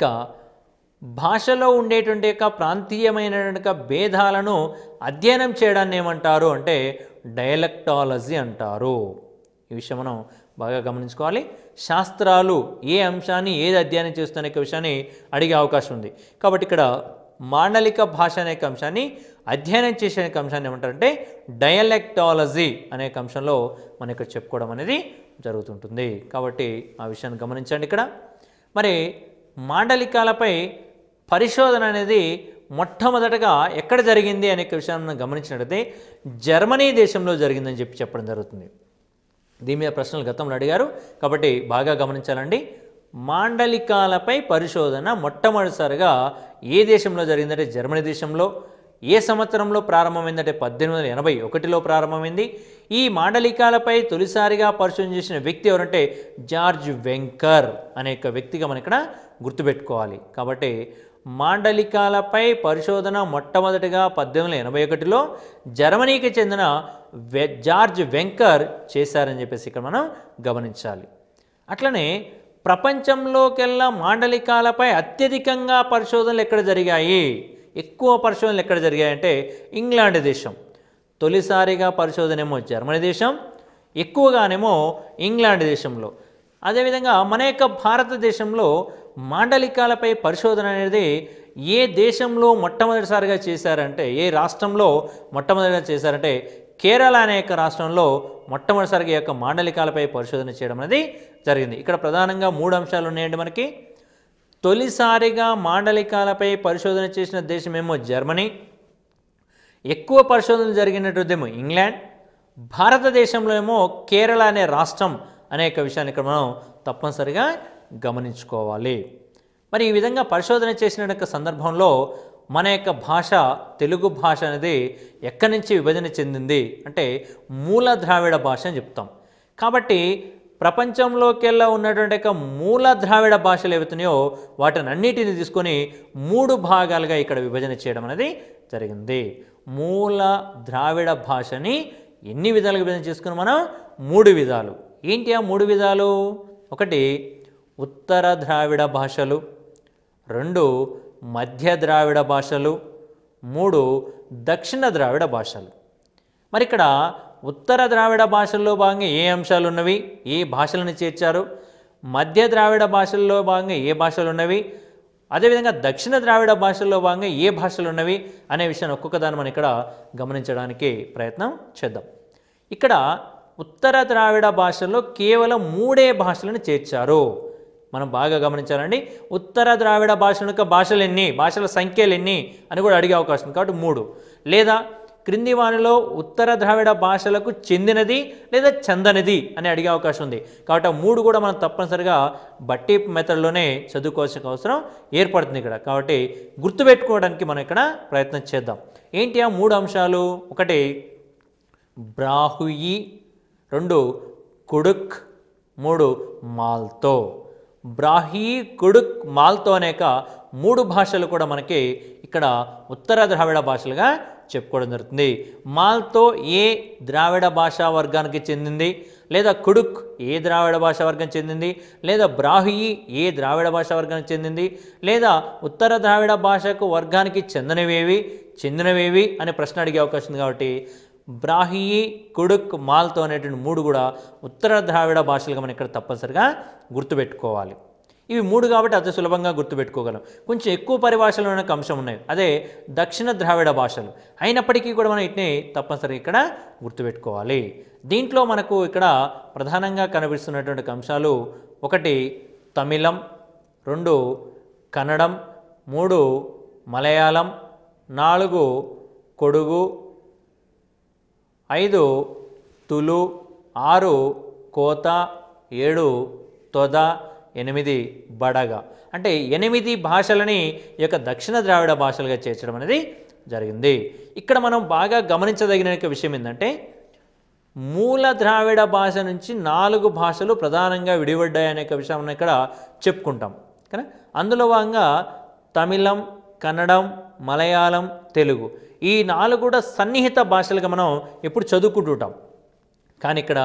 భాషలో ఉండేటువంటి యొక్క ప్రాంతీయమైనటువంటి యొక్క భేదాలను అధ్యయనం చేయడాన్ని ఏమంటారు అంటే డయలెక్టాలజీ అంటారు ఈ విషయం మనం బాగా గమనించుకోవాలి శాస్త్రాలు ఏ అంశాన్ని ఏది అధ్యయనం చేస్తున్న యొక్క విషయాన్ని అడిగే అవకాశం ఉంది కాబట్టి ఇక్కడ మాండలిక భాష అనే ఒక అంశాన్ని అధ్యయనం చేసే ఒక అంశాన్ని ఏమంటారంటే డయలెక్టాలజీ అనే ఒక అంశంలో మనం ఇక్కడ చెప్పుకోవడం అనేది జరుగుతుంటుంది కాబట్టి ఆ విషయాన్ని గమనించండి ఇక్కడ మరి మాండలికాలపై పరిశోధన అనేది మొట్టమొదటగా ఎక్కడ జరిగింది అనే విషయాన్ని మనం గమనించినట్లయితే జర్మనీ దేశంలో జరిగిందని చెప్పి చెప్పడం జరుగుతుంది దీని మీద ప్రశ్నలు గతంలో అడిగారు కాబట్టి బాగా గమనించాలండి మాండలికాలపై పరిశోధన మొట్టమొదటిసారిగా ఏ దేశంలో జరిగిందంటే జర్మనీ దేశంలో ఏ సంవత్సరంలో ప్రారంభమైందంటే పద్దెనిమిది వందల ఎనభై ఒకటిలో ప్రారంభమైంది ఈ మాండలికాలపై తొలిసారిగా పరిశోధన చేసిన వ్యక్తి ఎవరంటే జార్జ్ వెంకర్ అనే యొక్క వ్యక్తిగా మనం ఇక్కడ గుర్తుపెట్టుకోవాలి కాబట్టి మాండలికాలపై పరిశోధన మొట్టమొదటిగా పద్దెనిమిది వందల ఎనభై ఒకటిలో జర్మనీకి చెందిన వె జార్జ్ వెంకర్ చేశారని చెప్పేసి ఇక్కడ మనం గమనించాలి అట్లనే ప్రపంచంలోకెల్లా మాండలికాలపై అత్యధికంగా పరిశోధనలు ఎక్కడ జరిగాయి ఎక్కువ పరిశోధనలు ఎక్కడ జరిగాయంటే ఇంగ్లాండ్ దేశం తొలిసారిగా పరిశోధన ఏమో జర్మనీ దేశం ఎక్కువగానేమో ఇంగ్లాండ్ దేశంలో అదేవిధంగా మన యొక్క భారతదేశంలో మాండలికాలపై పరిశోధన అనేది ఏ దేశంలో మొట్టమొదటిసారిగా చేశారంటే ఏ రాష్ట్రంలో మొట్టమొదటిగా చేశారంటే కేరళ అనే యొక్క రాష్ట్రంలో మొట్టమొదటిసారిగా ఈ యొక్క మాండలికాలపై పరిశోధన చేయడం అనేది జరిగింది ఇక్కడ ప్రధానంగా మూడు అంశాలు ఉన్నాయండి మనకి తొలిసారిగా మాండలికాలపై పరిశోధన చేసిన దేశమేమో జర్మనీ ఎక్కువ పరిశోధనలు జరిగినటువంటిదేమో ఇంగ్లాండ్ భారతదేశంలో ఏమో కేరళ అనే రాష్ట్రం అనేక విషయాన్ని ఇక్కడ మనం తప్పనిసరిగా గమనించుకోవాలి మరి ఈ విధంగా పరిశోధన చేసిన యొక్క సందర్భంలో మన యొక్క భాష తెలుగు భాష అనేది ఎక్కడి నుంచి విభజన చెందింది అంటే మూల ద్రావిడ భాష అని చెప్తాం కాబట్టి ప్రపంచంలోకెల్లా ఉన్నటువంటి యొక్క మూల ద్రావిడ భాషలు ఏవైతున్నాయో వాటిని అన్నిటిని తీసుకొని మూడు భాగాలుగా ఇక్కడ విభజన చేయడం అనేది జరిగింది మూల ద్రావిడ భాషని ఎన్ని విధాలుగా విభజన చేసుకుని మనం మూడు విధాలు ఏంటి ఆ మూడు విధాలు ఒకటి ఉత్తర ద్రావిడ భాషలు రెండు మధ్య ద్రావిడ భాషలు మూడు దక్షిణ ద్రావిడ భాషలు మరి ఇక్కడ ఉత్తర ద్రావిడ భాషల్లో భాగంగా ఏ అంశాలు ఉన్నవి ఏ భాషలను చేర్చారు మధ్య ద్రావిడ భాషల్లో భాగంగా ఏ భాషలు ఉన్నవి అదేవిధంగా దక్షిణ ద్రావిడ భాషల్లో భాగంగా ఏ భాషలు ఉన్నవి అనే విషయాన్ని ఒక్కొక్క దాన్ని మనం ఇక్కడ గమనించడానికి ప్రయత్నం చేద్దాం ఇక్కడ ఉత్తర ద్రావిడ భాషల్లో కేవలం మూడే భాషలను చేర్చారు మనం బాగా గమనించాలండి ఉత్తర ద్రావిడ భాషల యొక్క భాషలు ఎన్ని భాషల సంఖ్యలు ఎన్ని అని కూడా అడిగే అవకాశం ఉంది కాబట్టి మూడు లేదా క్రింది వానిలో ఉత్తర ద్రావిడ భాషలకు చెందినది లేదా చెందనిది అని అడిగే అవకాశం ఉంది కాబట్టి ఆ మూడు కూడా మనం తప్పనిసరిగా బట్టి మెథడ్లోనే చదువుకోవాల్సిన అవసరం ఏర్పడుతుంది ఇక్కడ కాబట్టి గుర్తుపెట్టుకోవడానికి మనం ఇక్కడ ప్రయత్నం చేద్దాం ఏంటి ఆ మూడు అంశాలు ఒకటి బ్రాహుయి రెండు కుడుక్ మూడు మాల్తో బ్రాహి కుడుక్ మాల్తో అనేక మూడు భాషలు కూడా మనకి ఇక్కడ ఉత్తర ద్రావిడ భాషలుగా చెప్పుకోవడం జరుగుతుంది మాల్తో ఏ ద్రావిడ భాషా వర్గానికి చెందింది లేదా కుడుక్ ఏ ద్రావిడ భాషా వర్గం చెందింది లేదా బ్రాహ్యి ఏ ద్రావిడ భాషా వర్గానికి చెందింది లేదా ఉత్తర ద్రావిడ భాషకు వర్గానికి చెందినవేవి చెందినవేవి అనే ప్రశ్న అడిగే అవకాశం ఉంది కాబట్టి బ్రాహ్యి కుడుక్ మాల్తో అనేటువంటి మూడు కూడా ఉత్తర ద్రావిడ భాషలుగా మనం ఇక్కడ తప్పనిసరిగా గుర్తుపెట్టుకోవాలి ఇవి మూడు కాబట్టి అతి సులభంగా గుర్తుపెట్టుకోగలం కొంచెం ఎక్కువ పరిభాషలో ఉన్న అంశం ఉన్నాయి అదే దక్షిణ ద్రావిడ భాషలు అయినప్పటికీ కూడా మనం వీటిని తప్పనిసరిగా ఇక్కడ గుర్తుపెట్టుకోవాలి దీంట్లో మనకు ఇక్కడ ప్రధానంగా కనిపిస్తున్నటువంటి అంశాలు ఒకటి తమిళం రెండు కన్నడం మూడు మలయాళం నాలుగు కొడుగు ఐదు తులు ఆరు కోత ఏడు తొద ఎనిమిది బడగ అంటే ఎనిమిది భాషలని ఈ యొక్క దక్షిణ ద్రావిడ భాషలుగా చేర్చడం అనేది జరిగింది ఇక్కడ మనం బాగా గమనించదగిన యొక్క విషయం ఏంటంటే మూల ద్రావిడ భాష నుంచి నాలుగు భాషలు ప్రధానంగా విడిపడ్డాయి అనే యొక్క విషయం మనం ఇక్కడ చెప్పుకుంటాం కదా అందులో భాగంగా తమిళం కన్నడం మలయాళం తెలుగు ఈ నాలుగు కూడా సన్నిహిత భాషలుగా మనం ఎప్పుడు చదువుకుంటుంటాం కానీ ఇక్కడ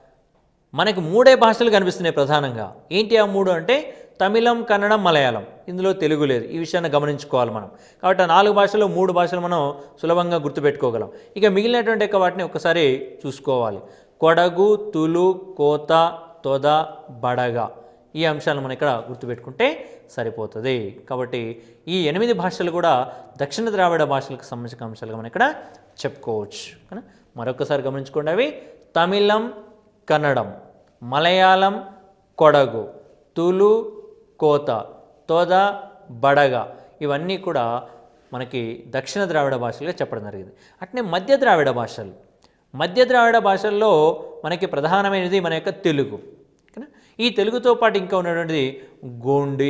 మనకి మూడే భాషలు కనిపిస్తున్నాయి ప్రధానంగా ఏంటి ఆ మూడు అంటే తమిళం కన్నడం మలయాళం ఇందులో తెలుగు లేదు ఈ విషయాన్ని గమనించుకోవాలి మనం కాబట్టి ఆ నాలుగు భాషలు మూడు భాషలు మనం సులభంగా గుర్తుపెట్టుకోగలం ఇక మిగిలినటువంటి యొక్క వాటిని ఒకసారి చూసుకోవాలి కొడగు తులు కోత తొద బడగ ఈ అంశాలను మనం ఇక్కడ గుర్తుపెట్టుకుంటే సరిపోతుంది కాబట్టి ఈ ఎనిమిది భాషలు కూడా దక్షిణ ద్రావిడ భాషలకు సంబంధించిన అంశాలుగా మనం ఇక్కడ చెప్పుకోవచ్చు కదా మరొకసారి గమనించుకోండి అవి తమిళం కన్నడం మలయాళం కొడగు తులు కోత తోద బడగ ఇవన్నీ కూడా మనకి దక్షిణ ద్రావిడ భాషలుగా చెప్పడం జరిగింది అట్నే మధ్య ద్రావిడ భాషలు మధ్య ద్రావిడ భాషల్లో మనకి ప్రధానమైనది మన యొక్క తెలుగు ఓకేనా? ఈ తెలుగుతో పాటు ఇంకా ఉన్నటువంటిది గోండి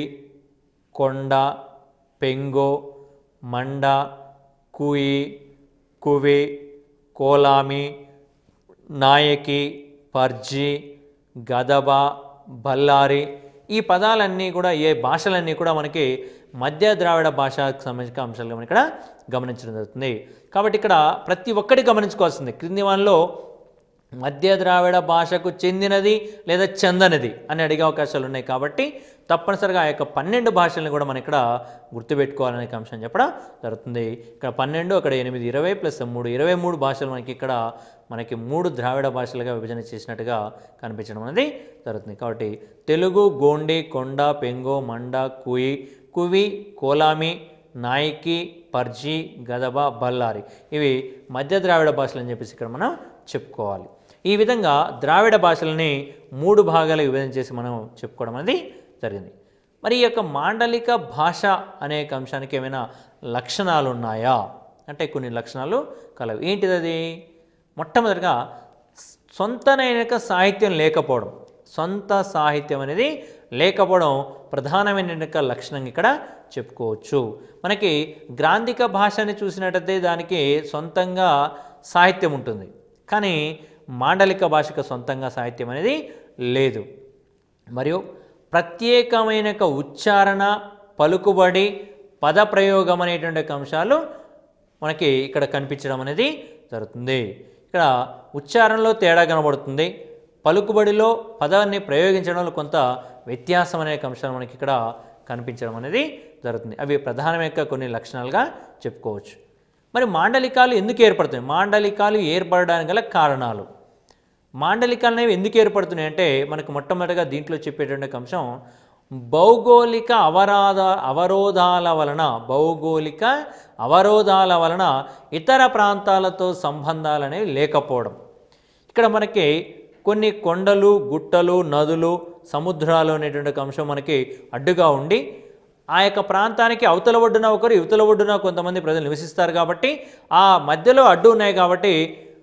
కొండ పెంగో మండ కుయి కువి కోలామి నాయకి పర్జి గదబ బల్లారి ఈ పదాలన్నీ కూడా ఏ భాషలన్నీ కూడా మనకి మధ్య ద్రావిడ భాషకు సంబంధించిన అంశాలుగా మనం ఇక్కడ గమనించడం జరుగుతుంది కాబట్టి ఇక్కడ ప్రతి ఒక్కటి గమనించుకోవాల్సింది క్రింది వాళ్ళలో మధ్య ద్రావిడ భాషకు చెందినది లేదా చెందనిది అని అడిగే అవకాశాలు ఉన్నాయి కాబట్టి తప్పనిసరిగా ఆ యొక్క పన్నెండు భాషలను కూడా మనం ఇక్కడ గుర్తుపెట్టుకోవాలనే అంశం చెప్పడం జరుగుతుంది ఇక్కడ పన్నెండు అక్కడ ఎనిమిది ఇరవై ప్లస్ మూడు ఇరవై మూడు భాషలు మనకి ఇక్కడ మనకి మూడు ద్రావిడ భాషలుగా విభజన చేసినట్టుగా కనిపించడం అనేది జరుగుతుంది కాబట్టి తెలుగు గోండి కొండ పెంగో మండ కుయి కువి కోలామి నాయకి పర్జి గదబ బల్లారి ఇవి మధ్య ద్రావిడ భాషలు అని చెప్పేసి ఇక్కడ మనం చెప్పుకోవాలి ఈ విధంగా ద్రావిడ భాషలని మూడు భాగాలు విభజన చేసి మనం చెప్పుకోవడం అనేది జరిగింది మరి ఈ యొక్క మాండలిక భాష అనే ఒక అంశానికి ఏమైనా లక్షణాలు ఉన్నాయా అంటే కొన్ని లక్షణాలు కలవు ఏంటిది అది మొట్టమొదటిగా సొంతనైన యొక్క సాహిత్యం లేకపోవడం సొంత సాహిత్యం అనేది లేకపోవడం ప్రధానమైన యొక్క లక్షణం ఇక్కడ చెప్పుకోవచ్చు మనకి గ్రాంధిక భాషని చూసినట్టయితే దానికి సొంతంగా సాహిత్యం ఉంటుంది కానీ మాండలిక భాషకు సొంతంగా సాహిత్యం అనేది లేదు మరియు ప్రత్యేకమైన యొక్క ఉచ్చారణ పలుకుబడి పదప్రయోగం అనేటువంటి యొక్క అంశాలు మనకి ఇక్కడ కనిపించడం అనేది జరుగుతుంది ఇక్కడ ఉచ్చారణలో తేడా కనబడుతుంది పలుకుబడిలో పదాన్ని ప్రయోగించడంలో కొంత వ్యత్యాసం అనే యొక్క అంశాలు మనకి ఇక్కడ కనిపించడం అనేది జరుగుతుంది అవి ప్రధానమైన యొక్క కొన్ని లక్షణాలుగా చెప్పుకోవచ్చు మరి మాండలికాలు ఎందుకు ఏర్పడుతున్నాయి మాండలికాలు ఏర్పడడానికి గల కారణాలు మాండలికాలు అనేవి ఎందుకు ఏర్పడుతున్నాయి అంటే మనకు మొట్టమొదటిగా దీంట్లో చెప్పేటువంటి ఒక అంశం భౌగోళిక అవరాధ అవరోధాల వలన భౌగోళిక అవరోధాల వలన ఇతర ప్రాంతాలతో సంబంధాలు అనేవి లేకపోవడం ఇక్కడ మనకి కొన్ని కొండలు గుట్టలు నదులు సముద్రాలు అనేటువంటి ఒక అంశం మనకి అడ్డుగా ఉండి ఆ యొక్క ప్రాంతానికి అవతల ఒడ్డున ఒకరు ఇవతల ఒడ్డున కొంతమంది ప్రజలు నివసిస్తారు కాబట్టి ఆ మధ్యలో అడ్డు ఉన్నాయి కాబట్టి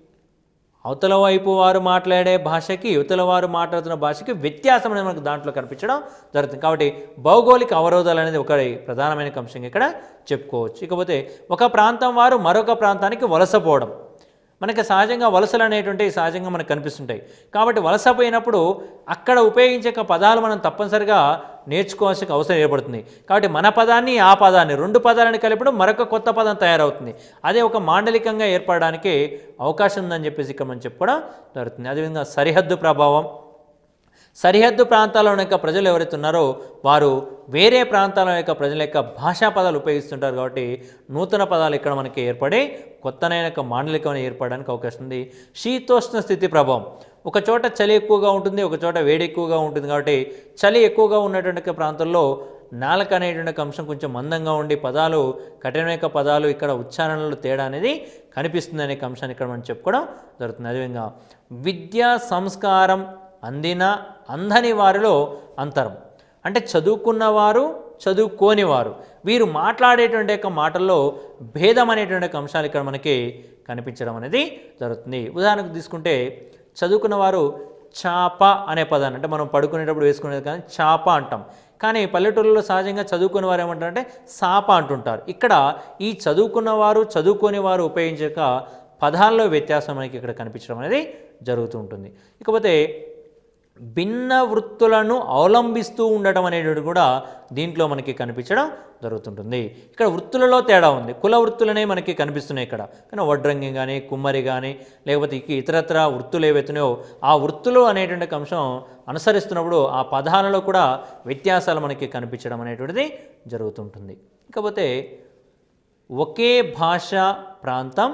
అవతల వైపు వారు మాట్లాడే భాషకి యువతల వారు మాట్లాడుతున్న భాషకి వ్యత్యాసం అనేది మనకు దాంట్లో కనిపించడం జరుగుతుంది కాబట్టి భౌగోళిక అవరోధాలు అనేది ఒక ప్రధానమైన అంశం ఇక్కడ చెప్పుకోవచ్చు ఇకపోతే ఒక ప్రాంతం వారు మరొక ప్రాంతానికి వలసపోవడం మనకి సహజంగా వలసలు అనేటువంటివి సహజంగా మనకు కనిపిస్తుంటాయి కాబట్టి వలస పోయినప్పుడు అక్కడ ఉపయోగించే ఒక పదాలు మనం తప్పనిసరిగా నేర్చుకోవాల్సిన అవసరం ఏర్పడుతుంది కాబట్టి మన పదాన్ని ఆ పదాన్ని రెండు పదాలను కలిపడం మరొక కొత్త పదం తయారవుతుంది అదే ఒక మాండలికంగా ఏర్పడడానికి అవకాశం ఉందని చెప్పేసి ఇక్కడ మనం చెప్పుకోవడం జరుగుతుంది అదేవిధంగా సరిహద్దు ప్రభావం సరిహద్దు ప్రాంతాల యొక్క ప్రజలు ఎవరైతే ఉన్నారో వారు వేరే ప్రాంతాల యొక్క ప్రజల యొక్క భాషా పదాలు ఉపయోగిస్తుంటారు కాబట్టి నూతన పదాలు ఇక్కడ మనకి ఏర్పడి కొత్తనైన యొక్క మాండలికం ఏర్పడడానికి అవకాశం ఉంది శీతోష్ణ స్థితి ప్రభావం ఒక చోట చలి ఎక్కువగా ఉంటుంది ఒక చోట వేడి ఎక్కువగా ఉంటుంది కాబట్టి చలి ఎక్కువగా ఉన్నటువంటి ప్రాంతాల్లో నాలుక అనేటువంటి అంశం కొంచెం మందంగా ఉండి పదాలు కఠినమైన పదాలు ఇక్కడ ఉచ్చారణలో తేడా అనేది కనిపిస్తుంది అనే అంశాన్ని ఇక్కడ మనం చెప్పుకోవడం జరుగుతుంది అదేవిధంగా విద్యా సంస్కారం అందిన అందని వారిలో అంతరం అంటే చదువుకున్నవారు చదువుకోని వారు వీరు మాట్లాడేటువంటి యొక్క మాటల్లో భేదం అనేటువంటి యొక్క అంశాలు ఇక్కడ మనకి కనిపించడం అనేది జరుగుతుంది ఉదాహరణకు తీసుకుంటే చదువుకున్న వారు చాప అనే పదాన్ని అంటే మనం పడుకునేటప్పుడు వేసుకునేది కానీ చాప అంటాం కానీ పల్లెటూళ్ళలో సహజంగా చదువుకునే వారు ఏమంటారంటే సాప అంటుంటారు ఇక్కడ ఈ చదువుకున్నవారు చదువుకోని వారు ఉపయోగించక పదాల్లో వ్యత్యాసం మనకి ఇక్కడ కనిపించడం అనేది జరుగుతూ ఉంటుంది ఇకపోతే భిన్న వృత్తులను అవలంబిస్తూ ఉండటం అనేటువంటి కూడా దీంట్లో మనకి కనిపించడం జరుగుతుంటుంది ఇక్కడ వృత్తులలో తేడా ఉంది కుల వృత్తులనే మనకి కనిపిస్తున్నాయి ఇక్కడ కానీ వడ్రంగి కానీ కుమ్మరి కానీ లేకపోతే ఇక ఇతరత్ర వృత్తులు ఏవైతున్నాయో ఆ వృత్తులు అనేటువంటి ఒక అంశం అనుసరిస్తున్నప్పుడు ఆ పదాలలో కూడా వ్యత్యాసాలు మనకి కనిపించడం అనేటువంటిది జరుగుతుంటుంది ఇకపోతే ఒకే భాష ప్రాంతం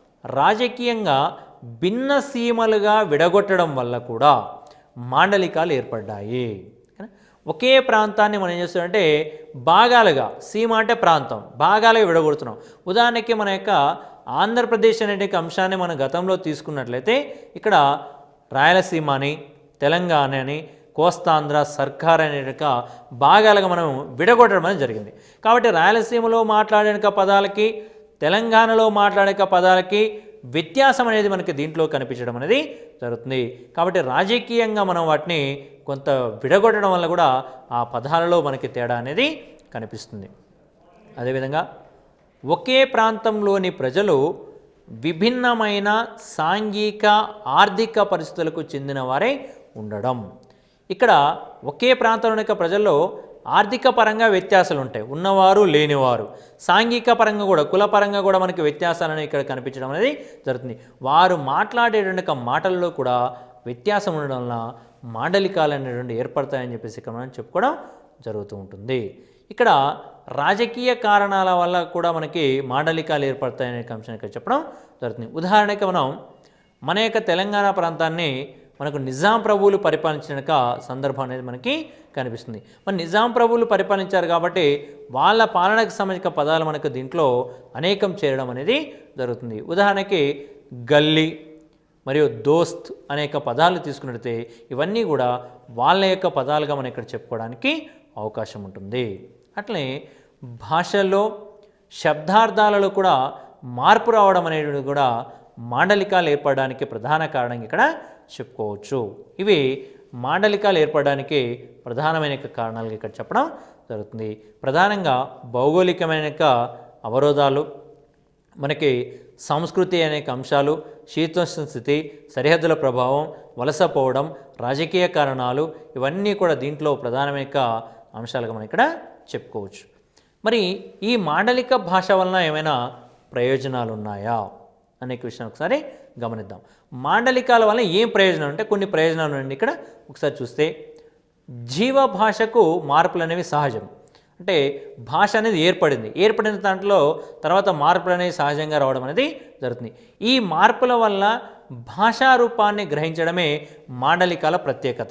రాజకీయంగా భిన్న సీమలుగా విడగొట్టడం వల్ల కూడా మాండలికాలు ఏర్పడ్డాయి ఓకేనా? ఒకే ప్రాంతాన్ని మనం ఏం చేస్తామంటే భాగాలుగా సీమ అంటే ప్రాంతం భాగాలుగా విడగొడుతున్నాం ఉదాహరణకి మన యొక్క ఆంధ్రప్రదేశ్ అనే అంశాన్ని మనం గతంలో తీసుకున్నట్లయితే ఇక్కడ రాయలసీమ అని తెలంగాణ అని కోస్తాంధ్ర సర్కార్ అనే యొక్క భాగాలుగా మనం విడగొట్టడం అనేది జరిగింది కాబట్టి రాయలసీమలో మాట్లాడే యొక్క పదాలకి తెలంగాణలో మాట్లాడే యొక్క పదాలకి వ్యత్యాసం అనేది మనకి దీంట్లో కనిపించడం అనేది జరుగుతుంది కాబట్టి రాజకీయంగా మనం వాటిని కొంత విడగొట్టడం వల్ల కూడా ఆ పదాలలో మనకి తేడా అనేది కనిపిస్తుంది అదేవిధంగా ఒకే ప్రాంతంలోని ప్రజలు విభిన్నమైన సాంఘిక ఆర్థిక పరిస్థితులకు చెందిన వారే ఉండడం ఇక్కడ ఒకే ప్రాంతంలో యొక్క ప్రజల్లో ఆర్థిక పరంగా వ్యత్యాసాలు ఉంటాయి ఉన్నవారు లేనివారు సాంఘిక పరంగా కూడా కుల పరంగా కూడా మనకి వ్యత్యాసాలను ఇక్కడ కనిపించడం అనేది జరుగుతుంది వారు మాట్లాడేటువంటి యొక్క మాటల్లో కూడా వ్యత్యాసం ఉండడం వల్ల మాండలికాలు అనేటువంటి ఏర్పడతాయని చెప్పేసి ఇక్కడ మనం చెప్పుకోవడం జరుగుతూ ఉంటుంది ఇక్కడ రాజకీయ కారణాల వల్ల కూడా మనకి మాండలికాలు ఏర్పడతాయనే అంశాన్ని ఇక్కడ చెప్పడం జరుగుతుంది ఉదాహరణకి మనం మన యొక్క తెలంగాణ ప్రాంతాన్ని మనకు నిజాం ప్రభువులు పరిపాలించిన యొక్క సందర్భం అనేది మనకి కనిపిస్తుంది మరి నిజాం ప్రభువులు పరిపాలించారు కాబట్టి వాళ్ళ పాలనకు సంబంధించిన పదాలు మనకు దీంట్లో అనేకం చేరడం అనేది జరుగుతుంది ఉదాహరణకి గల్లీ మరియు దోస్త్ అనేక పదాలు తీసుకున్నట్లయితే ఇవన్నీ కూడా వాళ్ళ యొక్క పదాలుగా మనం ఇక్కడ చెప్పుకోవడానికి అవకాశం ఉంటుంది అట్లనే భాషల్లో శబ్దార్థాలలో కూడా మార్పు రావడం అనేది కూడా మాండలికాలు ఏర్పడడానికి ప్రధాన కారణం ఇక్కడ చెప్పుకోవచ్చు ఇవి మాండలికాలు ఏర్పడడానికి ప్రధానమైన యొక్క కారణాలు ఇక్కడ చెప్పడం జరుగుతుంది ప్రధానంగా భౌగోళికమైన యొక్క అవరోధాలు మనకి సంస్కృతి అనేక అంశాలు శీతోష్ణ స్థితి సరిహద్దుల ప్రభావం వలస పోవడం రాజకీయ కారణాలు ఇవన్నీ కూడా దీంట్లో ప్రధానమైన యొక్క అంశాలుగా మనం ఇక్కడ చెప్పుకోవచ్చు మరి ఈ మాండలిక భాష వలన ఏమైనా ప్రయోజనాలు ఉన్నాయా అనే విషయం ఒకసారి గమనిద్దాం మాండలికాల వల్ల ఏం ప్రయోజనం అంటే కొన్ని ప్రయోజనాలు ఉన్నాయండి ఇక్కడ ఒకసారి చూస్తే జీవ భాషకు మార్పులు అనేవి సహజం అంటే భాష అనేది ఏర్పడింది ఏర్పడిన దాంట్లో తర్వాత మార్పులు అనేవి సహజంగా రావడం అనేది జరుగుతుంది ఈ మార్పుల వల్ల భాషా రూపాన్ని గ్రహించడమే మాండలికాల ప్రత్యేకత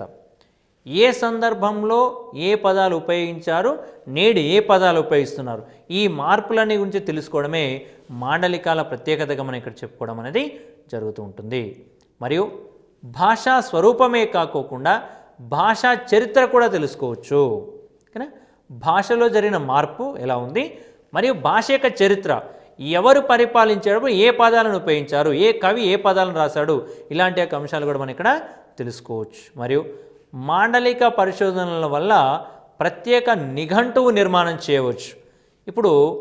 ఏ సందర్భంలో ఏ పదాలు ఉపయోగించారు నేడు ఏ పదాలు ఉపయోగిస్తున్నారు ఈ మార్పులని గురించి తెలుసుకోవడమే మాండలికాల ప్రత్యేకతగా మనం ఇక్కడ చెప్పుకోవడం అనేది జరుగుతూ ఉంటుంది మరియు భాషా స్వరూపమే కాకోకుండా భాషా చరిత్ర కూడా తెలుసుకోవచ్చు ఓకేనా భాషలో జరిగిన మార్పు ఎలా ఉంది మరియు భాష యొక్క చరిత్ర ఎవరు పరిపాలించేటప్పుడు ఏ పదాలను ఉపయోగించారు ఏ కవి ఏ పదాలను రాశాడు ఇలాంటి యొక్క అంశాలు కూడా మనం ఇక్కడ తెలుసుకోవచ్చు మరియు మాండలిక పరిశోధనల వల్ల ప్రత్యేక నిఘంటువు నిర్మాణం చేయవచ్చు ఇప్పుడు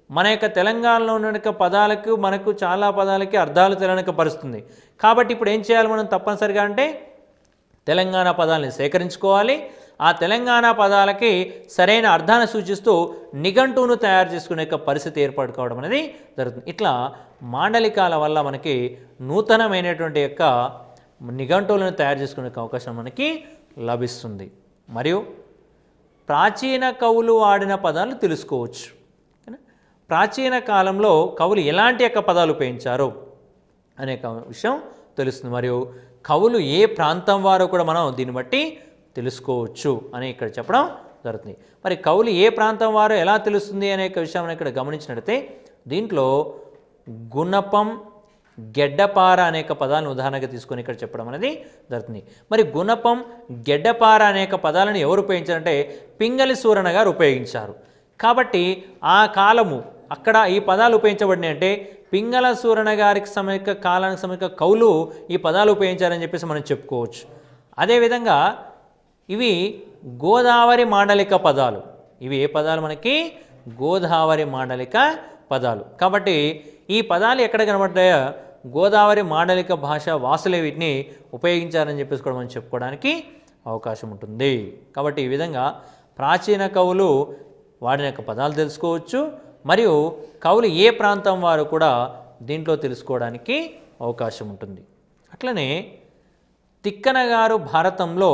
మన యొక్క తెలంగాణలో ఉన్న యొక్క పదాలకు మనకు చాలా పదాలకి అర్థాలు తెలియనిక పరుస్తుంది కాబట్టి ఇప్పుడు ఏం చేయాలి మనం తప్పనిసరిగా అంటే తెలంగాణ పదాలని సేకరించుకోవాలి ఆ తెలంగాణ పదాలకి సరైన అర్థాన్ని సూచిస్తూ నిఘంటువును తయారు చేసుకునే యొక్క పరిస్థితి ఏర్పాటు కావడం అనేది జరుగుతుంది ఇట్లా మాండలికాల వల్ల మనకి నూతనమైనటువంటి యొక్క నిఘంటువులను తయారు చేసుకునే అవకాశం మనకి లభిస్తుంది మరియు ప్రాచీన కవులు వాడిన పదాలు తెలుసుకోవచ్చు ఓకేనా? ప్రాచీన కాలంలో కవులు ఎలాంటి యొక్క పదాలు ఉపయోగించారు అనే క- విషయం తెలుస్తుంది మరియు కవులు ఏ ప్రాంతం వారో కూడా మనం దీన్ని బట్టి తెలుసుకోవచ్చు అని ఇక్కడ చెప్పడం జరుగుతుంది మరి కవులు ఏ ప్రాంతం వారో ఎలా తెలుస్తుంది అనే యొక్క విషయం మనం ఇక్కడ గమనించినట్లయితే దీంట్లో గుణపం గెడ్డపార అనేక పదాలను ఉదాహరణగా తీసుకొని ఇక్కడ చెప్పడం అనేది జరుగుతుంది మరి గుణపం గెడ్డపార అనేక పదాలను ఎవరు ఉపయోగించారంటే పింగళి సూరణ గారు ఉపయోగించారు కాబట్టి ఆ కాలము అక్కడ ఈ పదాలు ఉపయోగించబడినాయి అంటే పింగళ సూరణ గారికి సమయక కాలానికి సమయక కవులు ఈ పదాలు ఉపయోగించారని చెప్పేసి మనం చెప్పుకోవచ్చు అదేవిధంగా ఇవి గోదావరి మాండలిక పదాలు ఇవి ఏ పదాలు మనకి గోదావరి మాండలిక పదాలు కాబట్టి ఈ పదాలు ఎక్కడ కనబడ్డాయో గోదావరి మాండలిక భాష వాసులే వీటిని ఉపయోగించారని చెప్పేసి కూడా మనం చెప్పుకోవడానికి అవకాశం ఉంటుంది కాబట్టి ఈ విధంగా ప్రాచీన కవులు వాడిన యొక్క పదాలు తెలుసుకోవచ్చు మరియు కవులు ఏ ప్రాంతం వారు కూడా దీంట్లో తెలుసుకోవడానికి అవకాశం ఉంటుంది అట్లనే తిక్కన గారు భారతంలో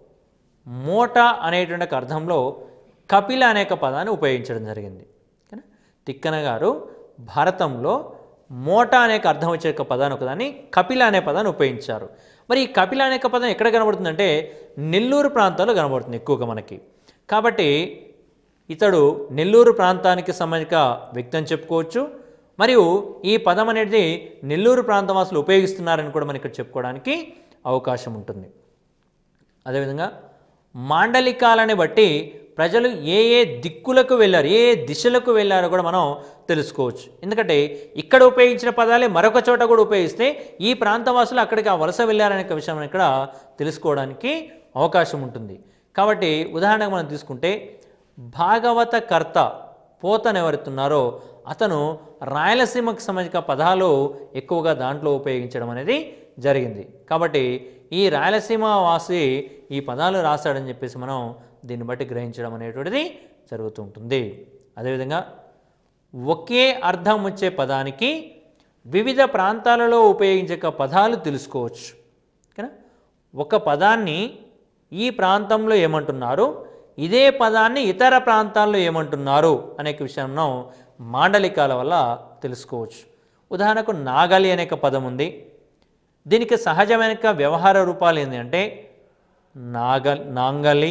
మోట అనేటువంటి ఒక అర్థంలో కపిల అనేక పదాన్ని ఉపయోగించడం జరిగింది ఓకేనా? తిక్కన గారు భారతంలో మోట అనేక అర్థం వచ్చే ఒక పదాన్ని ఒకదాన్ని కపిల అనే పదాన్ని ఉపయోగించారు మరి ఈ కపిల అనేక పదం ఎక్కడ కనబడుతుందంటే నెల్లూరు ప్రాంతాల్లో కనబడుతుంది ఎక్కువగా మనకి కాబట్టి ఇతడు నెల్లూరు ప్రాంతానికి సంబంధించిన వ్యక్తి అని చెప్పుకోవచ్చు మరియు ఈ పదం అనేది నెల్లూరు ప్రాంతం వాసులు ఉపయోగిస్తున్నారని కూడా మనం ఇక్కడ చెప్పుకోవడానికి అవకాశం ఉంటుంది అదేవిధంగా మాండలికాలని బట్టి ప్రజలు ఏ ఏ దిక్కులకు వెళ్ళారు ఏ ఏ దిశలకు వెళ్ళారో కూడా మనం తెలుసుకోవచ్చు ఎందుకంటే ఇక్కడ ఉపయోగించిన పదాలే మరొక చోట కూడా ఉపయోగిస్తే ఈ ప్రాంతవాసులు అక్కడికి ఆ వలస వెళ్ళారనే ఒక విషయం మనం ఇక్కడ తెలుసుకోవడానికి అవకాశం ఉంటుంది కాబట్టి ఉదాహరణకు మనం తీసుకుంటే భాగవత కర్త పోతను ఎవరుతున్నారో అతను రాయలసీమకు సంబంధించిన పదాలు ఎక్కువగా దాంట్లో ఉపయోగించడం అనేది జరిగింది కాబట్టి ఈ రాయలసీమ వాసి ఈ పదాలు రాశాడని చెప్పేసి మనం దీన్ని బట్టి గ్రహించడం అనేటువంటిది జరుగుతూ ఉంటుంది అదేవిధంగా ఒకే అర్థం వచ్చే పదానికి వివిధ ప్రాంతాలలో ఉపయోగించే పదాలు తెలుసుకోవచ్చు ఓకేనా ఒక పదాన్ని ఈ ప్రాంతంలో ఏమంటున్నారు ఇదే పదాన్ని ఇతర ప్రాంతాల్లో ఏమంటున్నారు అనే విషయం మనం మాండలికాల వల్ల తెలుసుకోవచ్చు ఉదాహరణకు నాగలి అనే ఒక పదం ఉంది దీనికి సహజమైన యొక్క వ్యవహార రూపాలు ఏంటి అంటే నాగ నాంగలి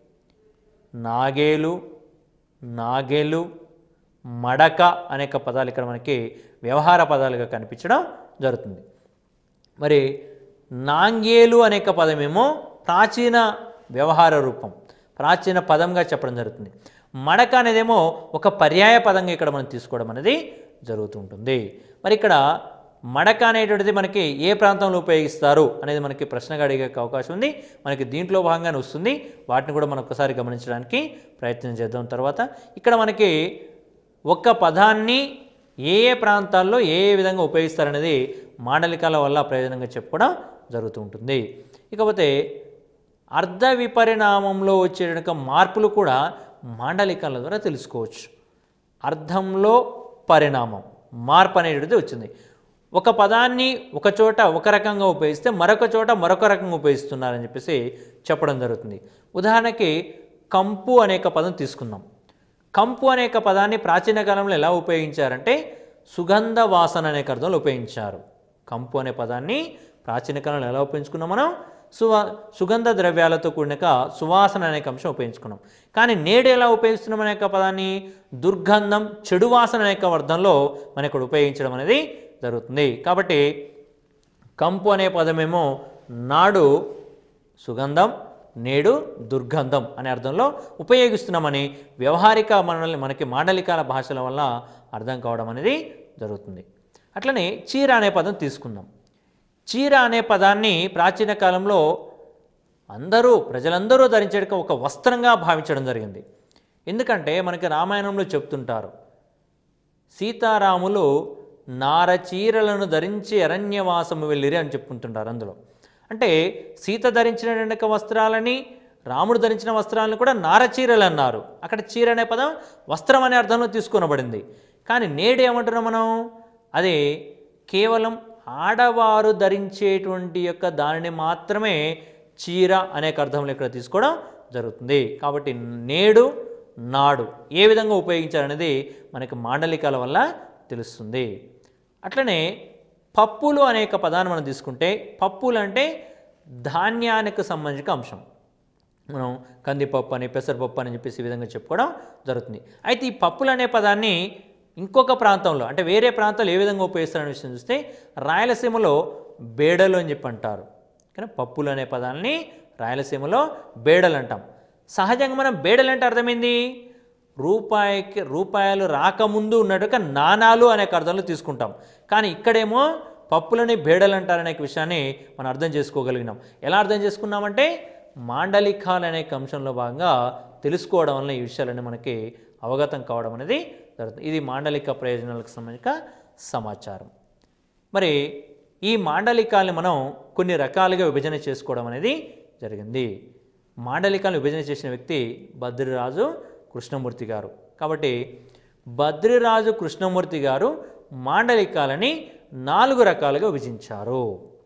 నాగేలు నాగేలు మడక అనేక పదాలు ఇక్కడ మనకి వ్యవహార పదాలుగా కనిపించడం జరుగుతుంది మరి నాంగేలు అనేక పదమేమో ప్రాచీన వ్యవహార రూపం ప్రాచీన పదంగా చెప్పడం జరుగుతుంది మడక అనేదేమో ఒక పర్యాయ పదంగా ఇక్కడ మనం తీసుకోవడం అనేది జరుగుతూ ఉంటుంది మరి ఇక్కడ మడక అనేటువంటిది మనకి ఏ ప్రాంతంలో ఉపయోగిస్తారు అనేది మనకి ప్రశ్నగా అడిగే అవకాశం ఉంది మనకి దీంట్లో భాగంగానే వస్తుంది వాటిని కూడా మనం ఒకసారి గమనించడానికి ప్రయత్నం చేద్దాం తర్వాత ఇక్కడ మనకి ఒక్క పదాన్ని ఏ ఏ ప్రాంతాల్లో ఏ ఏ విధంగా ఉపయోగిస్తారనేది మాండలికాల వల్ల ప్రయోజనంగా చెప్పుకోవడం జరుగుతూ ఉంటుంది ఇకపోతే అర్ధ విపరిణామంలో వచ్చే యొక్క మార్పులు కూడా మాండలికాల ద్వారా తెలుసుకోవచ్చు అర్థంలో పరిణామం మార్పు అనేటువంటిది వచ్చింది ఒక పదాన్ని ఒక చోట ఒక రకంగా ఉపయోగిస్తే మరొక చోట మరొక రకంగా ఉపయోగిస్తున్నారని చెప్పేసి చెప్పడం జరుగుతుంది ఉదాహరణకి కంపు అనేక పదం తీసుకుందాం కంపు అనేక పదాన్ని ప్రాచీన కాలంలో ఎలా ఉపయోగించారంటే సుగంధ వాసన అనే అర్థంలో ఉపయోగించారు కంపు అనే పదాన్ని ప్రాచీన కాలంలో ఎలా ఉపయోగించుకున్నాం మనం సువా సుగంధ ద్రవ్యాలతో కూడిన ఒక సువాసన అనే అంశం ఉపయోగించుకున్నాం కానీ నేడు ఎలా ఉపయోగిస్తున్నాం అనే యొక్క పదాన్ని దుర్గంధం చెడు వాసన అనే యొక్క అర్థంలో మనం ఇక్కడ ఉపయోగించడం అనేది జరుగుతుంది కాబట్టి కంపు అనే పదమేమో నాడు సుగంధం నేడు దుర్గంధం అనే అర్థంలో ఉపయోగిస్తున్నామని వ్యవహారిక మనల్ని మనకి మాండలికాల భాషల వల్ల అర్థం కావడం అనేది జరుగుతుంది అట్లనే చీర అనే పదం తీసుకుందాం చీర అనే పదాన్ని ప్రాచీన కాలంలో అందరూ ప్రజలందరూ ధరించే ఒక వస్త్రంగా భావించడం జరిగింది ఎందుకంటే మనకి రామాయణంలో చెప్తుంటారు సీతారాములు నారచీరలను ధరించి అరణ్యవాసము వెళ్ళిరి అని చెప్పుకుంటుంటారు అందులో అంటే సీత ధరించినటువంటి యొక్క వస్త్రాలని రాముడు ధరించిన వస్త్రాలను కూడా నారచీరలు అన్నారు అక్కడ చీర అనే పదం వస్త్రం అనే అర్థంలో తీసుకొనబడింది కానీ నేడు ఏమంటున్నాం మనం అదే కేవలం ఆడవారు ధరించేటువంటి యొక్క దానిని మాత్రమే చీర అనే అర్థంలో ఇక్కడ తీసుకోవడం జరుగుతుంది కాబట్టి నేడు నాడు ఏ విధంగా ఉపయోగించాలనేది మనకి మాండలికాల వల్ల తెలుస్తుంది అట్లనే పప్పులు అనేక పదాన్ని మనం తీసుకుంటే పప్పులు అంటే ధాన్యానికి సంబంధించిన అంశం మనం కందిపప్పు అని పెసరపప్పు అని చెప్పేసి ఈ విధంగా చెప్పుకోవడం జరుగుతుంది అయితే ఈ పప్పులు అనే పదాన్ని ఇంకొక ప్రాంతంలో అంటే వేరే ప్రాంతాలు ఏ విధంగా ఉపయోగిస్తారనే విషయం చూస్తే రాయలసీమలో బేడలు అని చెప్పి అంటారు కానీ పప్పులు అనే పదాన్ని రాయలసీమలో బేడలు అంటాం సహజంగా మనం బేడలు అంటే అర్థమైంది రూపాయికి రూపాయలు రాకముందు ఉన్నట్టుగా నాణాలు అనే అర్థంలో తీసుకుంటాం కానీ ఇక్కడేమో పప్పులని బేడలు అంటారనే విషయాన్ని మనం అర్థం చేసుకోగలిగినాం ఎలా అర్థం చేసుకున్నామంటే మాండలికాలు అనే అంశంలో భాగంగా తెలుసుకోవడం వల్ల ఈ విషయాలన్నీ మనకి అవగతం కావడం అనేది జరుగుతుంది ఇది మాండలిక ప్రయోజనాలకు సంబంధించిన సమాచారం మరి ఈ మాండలికాల్ని మనం కొన్ని రకాలుగా విభజన చేసుకోవడం అనేది జరిగింది మాండలికాలను విభజన చేసిన వ్యక్తి బద్రిరాజు కృష్ణమూర్తి గారు కాబట్టి బద్రిరాజు కృష్ణమూర్తి గారు మాండలికాలని నాలుగు రకాలుగా విభజించారు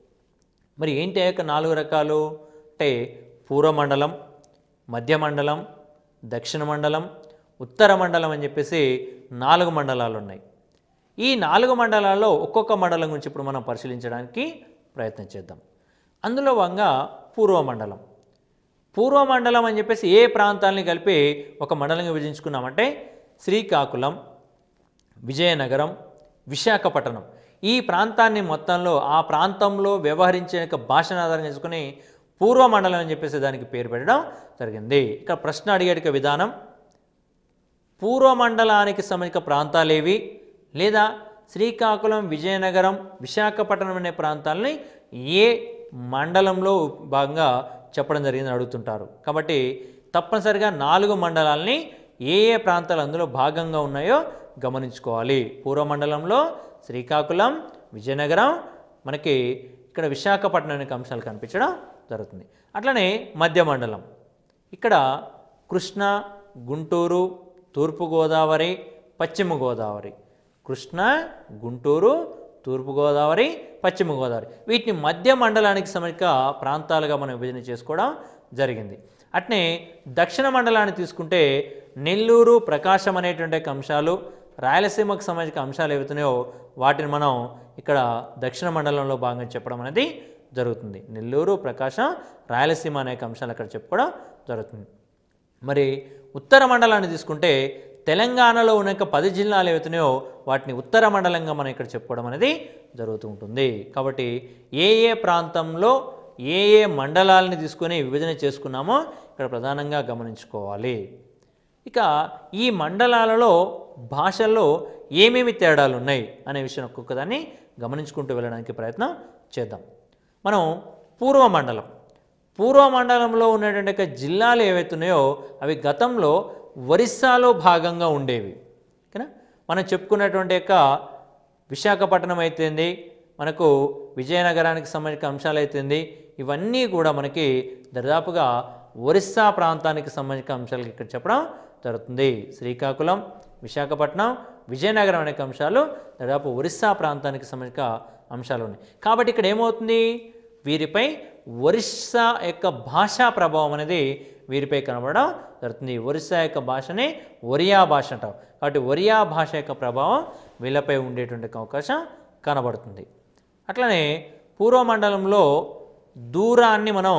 మరి ఏంటి ఆ యొక్క నాలుగు రకాలు అంటే పూర్వమండలం మధ్య మండలం దక్షిణ మండలం ఉత్తర మండలం అని చెప్పేసి నాలుగు మండలాలు ఉన్నాయి ఈ నాలుగు మండలాల్లో ఒక్కొక్క మండలం గురించి ఇప్పుడు మనం పరిశీలించడానికి ప్రయత్నం చేద్దాం అందులో భాగంగా పూర్వమండలం పూర్వమండలం అని చెప్పేసి ఏ ప్రాంతాలని కలిపి ఒక మండలంగా విభజించుకున్నామంటే శ్రీకాకుళం విజయనగరం విశాఖపట్నం ఈ ప్రాంతాన్ని మొత్తంలో ఆ ప్రాంతంలో వ్యవహరించే యొక్క భాషను ఆధారం చేసుకుని పూర్వమండలం అని చెప్పేసి దానికి పేరు పెట్టడం జరిగింది ఇక్కడ ప్రశ్న అడిగేట విధానం పూర్వమండలానికి సంబంధించిన ప్రాంతాలేవి లేదా శ్రీకాకుళం విజయనగరం విశాఖపట్నం అనే ప్రాంతాలని ఏ మండలంలో భాగంగా చెప్పడం జరిగిందని అడుగుతుంటారు కాబట్టి తప్పనిసరిగా నాలుగు మండలాల్ని ఏ ఏ ప్రాంతాలు అందులో భాగంగా ఉన్నాయో గమనించుకోవాలి పూర్వమండలంలో శ్రీకాకుళం విజయనగరం మనకి ఇక్కడ విశాఖపట్నం అనే అంశాలు కనిపించడం జరుగుతుంది అట్లనే మధ్య మండలం ఇక్కడ కృష్ణా గుంటూరు తూర్పుగోదావరి పశ్చిమ గోదావరి కృష్ణా గుంటూరు తూర్పుగోదావరి పశ్చిమ గోదావరి వీటిని మధ్య మండలానికి సంబంధించిన ప్రాంతాలుగా మనం విభజన చేసుకోవడం జరిగింది అట్నే దక్షిణ మండలాన్ని తీసుకుంటే నెల్లూరు ప్రకాశం అనేటువంటి యొక్క అంశాలు రాయలసీమకు సంబంధించిన అంశాలు ఏవైతున్నాయో వాటిని మనం ఇక్కడ దక్షిణ మండలంలో భాగంగా చెప్పడం అనేది జరుగుతుంది నెల్లూరు ప్రకాశం రాయలసీమ అనేక అంశాలు అక్కడ చెప్పుకోవడం జరుగుతుంది మరి ఉత్తర మండలాన్ని తీసుకుంటే తెలంగాణలో ఉన్న యొక్క పది జిల్లాలు ఏవైతున్నాయో వాటిని ఉత్తర మండలంగా మనం ఇక్కడ చెప్పుకోవడం అనేది జరుగుతూ ఉంటుంది కాబట్టి ఏ ఏ ప్రాంతంలో ఏ ఏ మండలాలని తీసుకొని విభజన చేసుకున్నామో ఇక్కడ ప్రధానంగా గమనించుకోవాలి ఇక ఈ మండలాలలో భాషల్లో ఏమేమి తేడాలు ఉన్నాయి అనే విషయం ఒక్కొక్క దాన్ని గమనించుకుంటూ వెళ్ళడానికి ప్రయత్నం చేద్దాం మనం పూర్వ మండలం పూర్వ మండలంలో ఉన్నటువంటి యొక్క జిల్లాలు ఏవైతే ఉన్నాయో అవి గతంలో ఒరిస్సాలో భాగంగా ఉండేవి ఓకేనా మనం చెప్పుకున్నటువంటి యొక్క విశాఖపట్నం అయితేంది మనకు విజయనగరానికి సంబంధించిన అంశాలు అయితేంది ఇవన్నీ కూడా మనకి దరిదాపుగా ఒరిస్సా ప్రాంతానికి సంబంధించిన అంశాలు ఇక్కడ చెప్పడం జరుగుతుంది శ్రీకాకుళం విశాఖపట్నం విజయనగరం అనే అంశాలు దాదాపు ఒరిస్సా ప్రాంతానికి సంబంధించిన అంశాలు ఉన్నాయి కాబట్టి ఇక్కడ ఏమవుతుంది వీరిపై ఒరిస్సా యొక్క భాషా ప్రభావం అనేది వీరిపై కనబడడం జరుగుతుంది ఒరిస్సా యొక్క భాషనే ఒరియా భాష అంటాం కాబట్టి ఒరియా భాష యొక్క ప్రభావం వీళ్ళపై ఉండేటువంటి అవకాశం కనబడుతుంది అట్లనే పూర్వమండలంలో దూరాన్ని మనం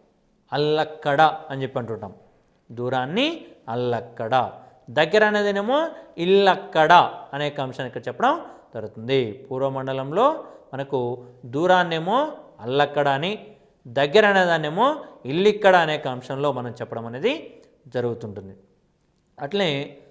అల్లక్కడ అని చెప్పి అంటుంటాం దూరాన్ని అల్లక్కడ దగ్గర అనేదేనేమో ఇల్లక్కడ అనే అంశాన్ని ఇక్కడ చెప్పడం జరుగుతుంది పూర్వమండలంలో మనకు దూరాన్నేమో అల్లక్కడ అని దగ్గర అనేదాన్నేమో ఇల్లిక్కడ అనే అంశంలో మనం చెప్పడం అనేది జరుగుతుంటుంది అట్లే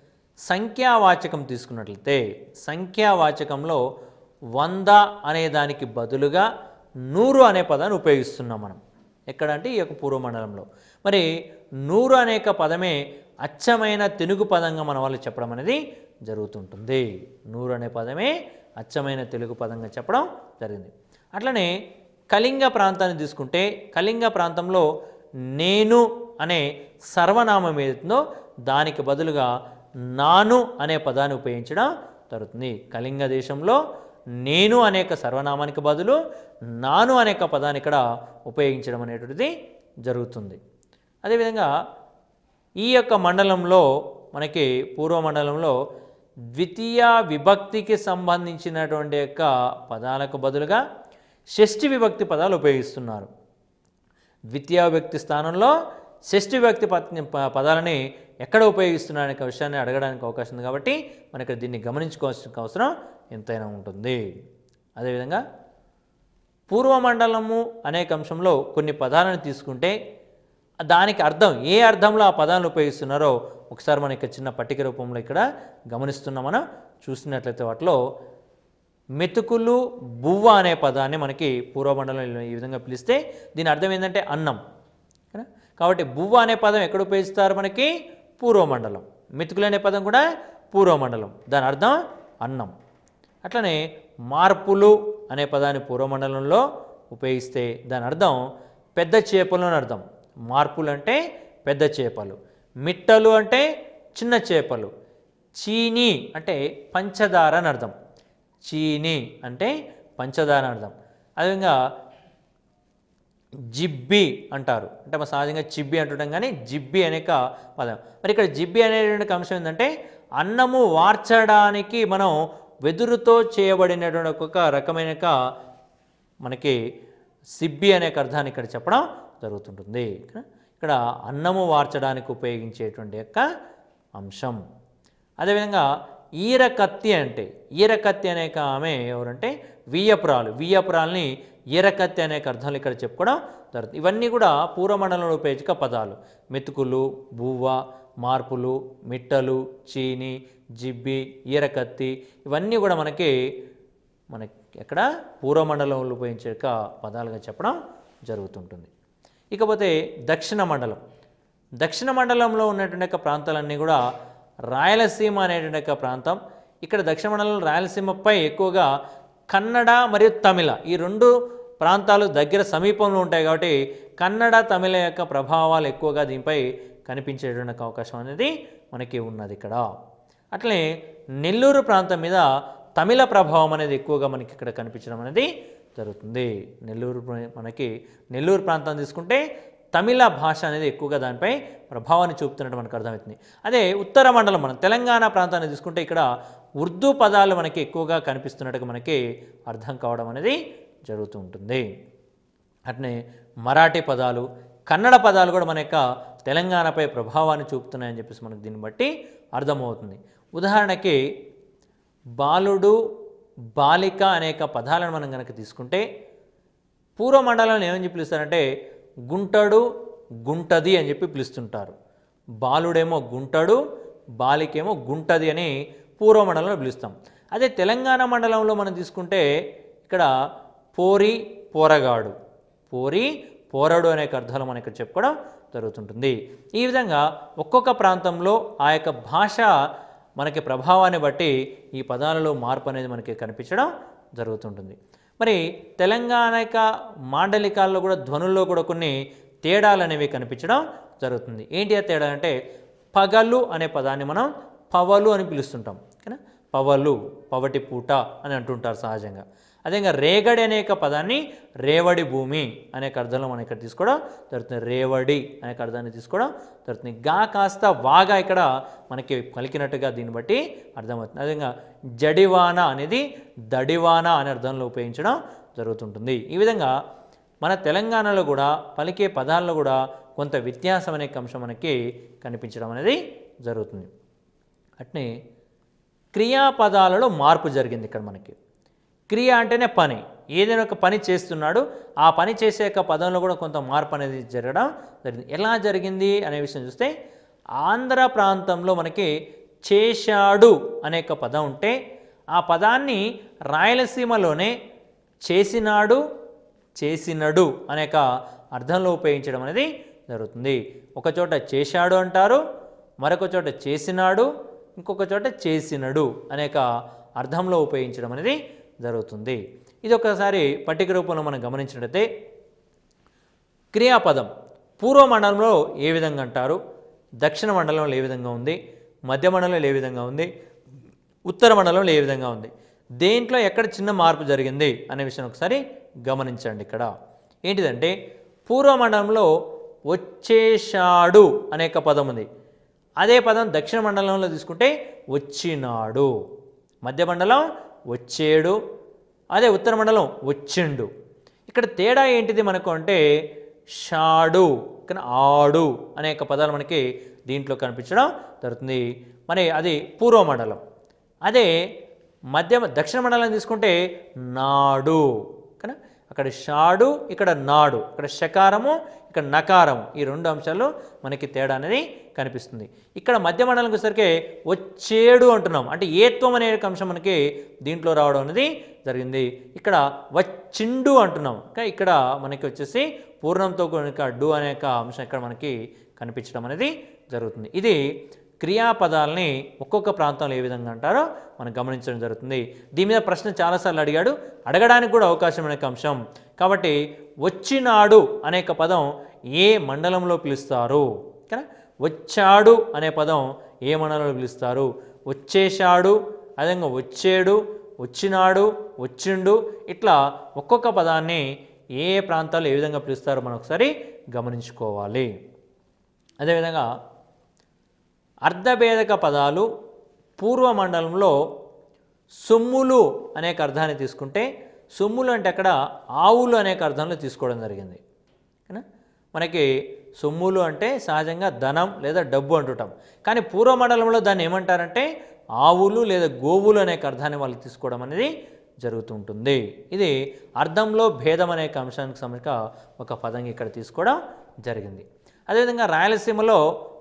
సంఖ్యావాచకం తీసుకున్నట్లయితే సంఖ్యావాచకంలో వంద అనే దానికి బదులుగా నూరు అనే పదాన్ని ఉపయోగిస్తున్నాం మనం ఎక్కడంటే ఈ యొక్క పూర్వమండలంలో మరి నూరు అనేక పదమే అచ్చమైన తెలుగు పదంగా మన వాళ్ళు చెప్పడం అనేది జరుగుతుంటుంది నూరు అనే పదమే అచ్చమైన తెలుగు పదంగా చెప్పడం జరిగింది అట్లనే కళింగ ప్రాంతాన్ని తీసుకుంటే కళింగ ప్రాంతంలో నేను అనే సర్వనామం ఏదైతుందో దానికి బదులుగా నాను అనే పదాన్ని ఉపయోగించడం జరుగుతుంది కళింగ దేశంలో నేను అనేక సర్వనామానికి బదులు నాను అనేక పదాన్ని ఇక్కడ ఉపయోగించడం అనేటువంటిది జరుగుతుంది అదేవిధంగా ఈ యొక్క మండలంలో మనకి పూర్వ మండలంలో ద్వితీయ విభక్తికి సంబంధించినటువంటి యొక్క పదాలకు బదులుగా షష్ఠి విభక్తి పదాలు ఉపయోగిస్తున్నారు ద్వితీయ విభక్తి స్థానంలో షష్ఠి విభక్తి పద్- ప- పదాలని ఎక్కడ ఉపయోగిస్తున్నారనే విషయాన్ని అడగడానికి అవకాశం ఉంది కాబట్టి మనకి దీన్ని గమనించుకోవాల్సిన అవసరం ఎంతైనా ఉంటుంది అదేవిధంగా పూర్వమండలము అనేక అంశంలో కొన్ని పదాలను తీసుకుంటే దానికి అర్థం ఏ అర్థంలో ఆ పదాలను ఉపయోగిస్తున్నారో ఒకసారి మనకి చిన్న పట్టిక రూపంలో ఇక్కడ గమనిస్తున్నాం మనం చూసినట్లయితే వాటిలో మెతుకులు బువ్వ అనే పదాన్ని మనకి పూర్వమండలంలో ఈ విధంగా పిలిస్తే దీని అర్థం ఏంటంటే అన్నం ఓకేనా? కాబట్టి బువ్వ అనే పదం ఎక్కడ ఉపయోగిస్తారు మనకి పూర్వమండలం మెతుకులు అనే పదం కూడా పూర్వమండలం దాని అర్థం అన్నం అట్లనే మార్పులు అనే పదాన్ని పూర్వమండలంలో ఉపయోగిస్తే దాని అర్థం పెద్ద చేపలు అని అర్థం మార్పులు అంటే పెద్ద చేపలు మిట్టలు అంటే చిన్న చేపలు చీని అంటే పంచదార అని అర్థం చీని అంటే పంచదార అని అర్థం అదేవిధంగా జిబ్బి అంటారు అంటే మన సహజంగా చిబ్బి అంటుంటాం కానీ జిబ్బి అనేక పదం మరి ఇక్కడ జిబ్బి అనేటువంటి అంశం ఏంటంటే అన్నము వార్చడానికి మనం వెదురుతో చేయబడినటువంటి ఒక రకమైన ఒక మనకి సిబ్బి అనే ఒక అర్థాన్ని ఇక్కడ చెప్పడం జరుగుతుంటుంది ఇక్కడ- ఇక్కడ అన్నము వార్చడానికి ఉపయోగించేటువంటి యొక్క అంశం అదేవిధంగా ఈరకత్తి అంటే ఈరకత్తి అనేక ఆమె ఎవరంటే వియ్యపురాలు వియ్యపురాల్ని ఈరకత్తి అనేక అర్థాలు ఇక్కడ చెప్పుకోవడం జరుగుతుంది ఇవన్నీ కూడా పూర్వమండలంలో ఉపయోగించక పదాలు మెతుకులు బువ్వ మార్పులు మిట్టలు చీని జిబ్బి ఈరకత్తి ఇవన్నీ కూడా మనకి మనకి ఎక్కడ పూర్వమండలంలో ఉపయోగించే యొక్క పదాలుగా చెప్పడం జరుగుతుంటుంది ఇకపోతే దక్షిణ మండలం దక్షిణ మండలంలో ఉన్నటువంటి యొక్క ప్రాంతాలన్నీ కూడా రాయలసీమ అనేటువంటి యొక్క ప్రాంతం ఇక్కడ దక్షిణ మండలంలో రాయలసీమపై ఎక్కువగా కన్నడ మరియు తమిళ ఈ రెండు ప్రాంతాలు దగ్గర సమీపంలో ఉంటాయి కాబట్టి కన్నడ తమిళ యొక్క ప్రభావాలు ఎక్కువగా దీనిపై కనిపించేటువంటి ఒక అవకాశం అనేది మనకి ఉన్నది ఇక్కడ అట్లనే నెల్లూరు ప్రాంతం మీద తమిళ ప్రభావం అనేది ఎక్కువగా మనకి ఇక్కడ కనిపించడం అనేది జరుగుతుంది నెల్లూరు ప్ర- మనకి నెల్లూరు ప్రాంతం తీసుకుంటే తమిళ భాష అనేది ఎక్కువగా దానిపై ప్రభావాన్ని చూపుతున్నట్టు మనకు అర్థమవుతుంది అదే ఉత్తర మండలం మనం తెలంగాణ ప్రాంతాన్ని తీసుకుంటే ఇక్కడ ఉర్దూ పదాలు మనకి ఎక్కువగా కనిపిస్తున్నట్టుగా మనకి అర్థం కావడం అనేది జరుగుతూ ఉంటుంది అట్నే మరాఠీ పదాలు కన్నడ పదాలు కూడా మన యొక్క తెలంగాణపై ప్రభావాన్ని చూపుతున్నాయని చెప్పేసి మనకు దీన్ని బట్టి అర్థమవుతుంది ఉదాహరణకి బాలుడు బాలిక అనేక పదాలను మనం కనుక తీసుకుంటే పూర్వమండలంలో ఏమని చెప్పి పిలుస్తారంటే గుంటడు గుంటది అని చెప్పి పిలుస్తుంటారు బాలుడేమో గుంటడు బాలికేమో గుంటది అని పూర్వమండలంలో పిలుస్తాం అదే తెలంగాణ మండలంలో మనం తీసుకుంటే ఇక్కడ పోరి పోరగాడు పోరి పోరడు అనే అర్థాలు మనం ఇక్కడ చెప్పుకోవడం జరుగుతుంటుంది ఈ విధంగా ఒక్కొక్క ప్రాంతంలో ఆ యొక్క భాష మనకి ప్రభావాన్ని బట్టి ఈ పదాలలో మార్పు అనేది మనకి కనిపించడం జరుగుతుంటుంది మరి తెలంగాణ యొక్క మాండలికాల్లో కూడా ధ్వనుల్లో కూడా కొన్ని తేడాలు అనేవి కనిపించడం జరుగుతుంది ఏంటి ఆ తేడా అంటే పగలు అనే పదాన్ని మనం పవలు అని పిలుస్తుంటాం ఓకేనా పవలు పవటి పూట అని అంటుంటారు సహజంగా అదేవిధంగా రేగడి అనే యొక్క పదాన్ని రేవడి భూమి అనే ఒక అర్థంలో మనం ఇక్కడ తీసుకోవడం జరుగుతుంది రేవడి అనే ఒక అర్థాన్ని తీసుకోవడం జరుగుతుంది గా కాస్త వాగా ఇక్కడ మనకి పలికినట్టుగా దీన్ని బట్టి అర్థమవుతుంది అదేవిధంగా జడివాన అనేది దడివాన అనే అర్థంలో ఉపయోగించడం జరుగుతుంటుంది ఈ విధంగా మన తెలంగాణలో కూడా పలికే పదాల్లో కూడా కొంత వ్యత్యాసం అనే అంశం మనకి కనిపించడం అనేది జరుగుతుంది అట్నే క్రియాపదాలలో మార్పు జరిగింది ఇక్కడ మనకి క్రియ అంటేనే పని ఏదైనా ఒక పని చేస్తున్నాడు ఆ పని చేసే యొక్క పదంలో కూడా కొంత మార్పు అనేది జరగడం జరిగింది ఎలా జరిగింది అనే విషయం చూస్తే ఆంధ్ర ప్రాంతంలో మనకి చేశాడు అనే ఒక పదం ఉంటే ఆ పదాన్ని రాయలసీమలోనే చేసినాడు చేసినడు అనేక అర్థంలో ఉపయోగించడం అనేది జరుగుతుంది ఒకచోట చేశాడు అంటారు మరొక చోట చేసినాడు ఇంకొక చోట చేసినడు అనేక అర్థంలో ఉపయోగించడం అనేది జరుగుతుంది ఇది ఒకసారి పట్టిక రూపంలో మనం గమనించినట్లయితే క్రియాపదం పూర్వ మండలంలో ఏ విధంగా అంటారు దక్షిణ మండలంలో ఏ విధంగా ఉంది మధ్య మండలంలో ఏ విధంగా ఉంది ఉత్తర మండలంలో ఏ విధంగా ఉంది దేంట్లో ఎక్కడ చిన్న మార్పు జరిగింది అనే విషయం ఒకసారి గమనించండి ఇక్కడ ఏంటిదంటే పూర్వ మండలంలో వచ్చేశాడు అనేక పదం ఉంది అదే పదం దక్షిణ మండలంలో తీసుకుంటే వచ్చినాడు మధ్య మండలం వచ్చేడు అదే ఉత్తర మండలం వచ్చిండు ఇక్కడ తేడా ఏంటిది మనకు అంటే షాడు కానీ ఆడు అనేక పదాలు మనకి దీంట్లో కనిపించడం జరుగుతుంది మరి అది పూర్వ మండలం అదే మధ్య దక్షిణ మండలం తీసుకుంటే నాడు కానీ అక్కడ షాడు ఇక్కడ నాడు ఇక్కడ షకారము ఇక్కడ నకారము ఈ రెండు అంశాలు మనకి తేడా అనేది కనిపిస్తుంది ఇక్కడ మధ్య మండలంకి వచ్చేసరికి వచ్చేడు అంటున్నాం అంటే ఏత్వం అనే ఒక అంశం మనకి దీంట్లో రావడం అనేది జరిగింది ఇక్కడ వచ్చిండు అంటున్నాం ఇంకా ఇక్కడ మనకి వచ్చేసి పూర్ణంతో కనుక డు అనే ఒక అంశం ఇక్కడ మనకి కనిపించడం అనేది జరుగుతుంది ఇది క్రియాపదాలని ఒక్కొక్క ప్రాంతంలో ఏ విధంగా అంటారో మనం గమనించడం జరుగుతుంది దీని మీద ప్రశ్న చాలాసార్లు అడిగాడు అడగడానికి కూడా అవకాశం అనే అంశం కాబట్టి వచ్చినాడు అనేక పదం ఏ మండలంలో పిలుస్తారు కదా వచ్చాడు అనే పదం ఏ మండలంలో పిలుస్తారు వచ్చేశాడు అదేవిధంగా వచ్చేడు వచ్చినాడు వచ్చిండు ఇట్లా ఒక్కొక్క పదాన్ని ఏ ఏ ప్రాంతాల్లో ఏ విధంగా పిలుస్తారో మనం ఒకసారి గమనించుకోవాలి అదేవిధంగా అర్ధభేదక పదాలు పూర్వ మండలంలో సొమ్ములు అనేక అర్థాన్ని తీసుకుంటే సొమ్ములు అంటే అక్కడ ఆవులు అనేక అర్థంలో తీసుకోవడం జరిగింది ఓకేనా మనకి సొమ్ములు అంటే సహజంగా ధనం లేదా డబ్బు అంటుంటాం కానీ పూర్వ మండలంలో దాన్ని ఏమంటారంటే ఆవులు లేదా గోవులు అనేక అర్థాన్ని వాళ్ళు తీసుకోవడం అనేది జరుగుతుంటుంది ఇది అర్థంలో భేదం అనే అంశానికి సంబంధించిన ఒక పదం ఇక్కడ తీసుకోవడం జరిగింది అదేవిధంగా రాయలసీమలో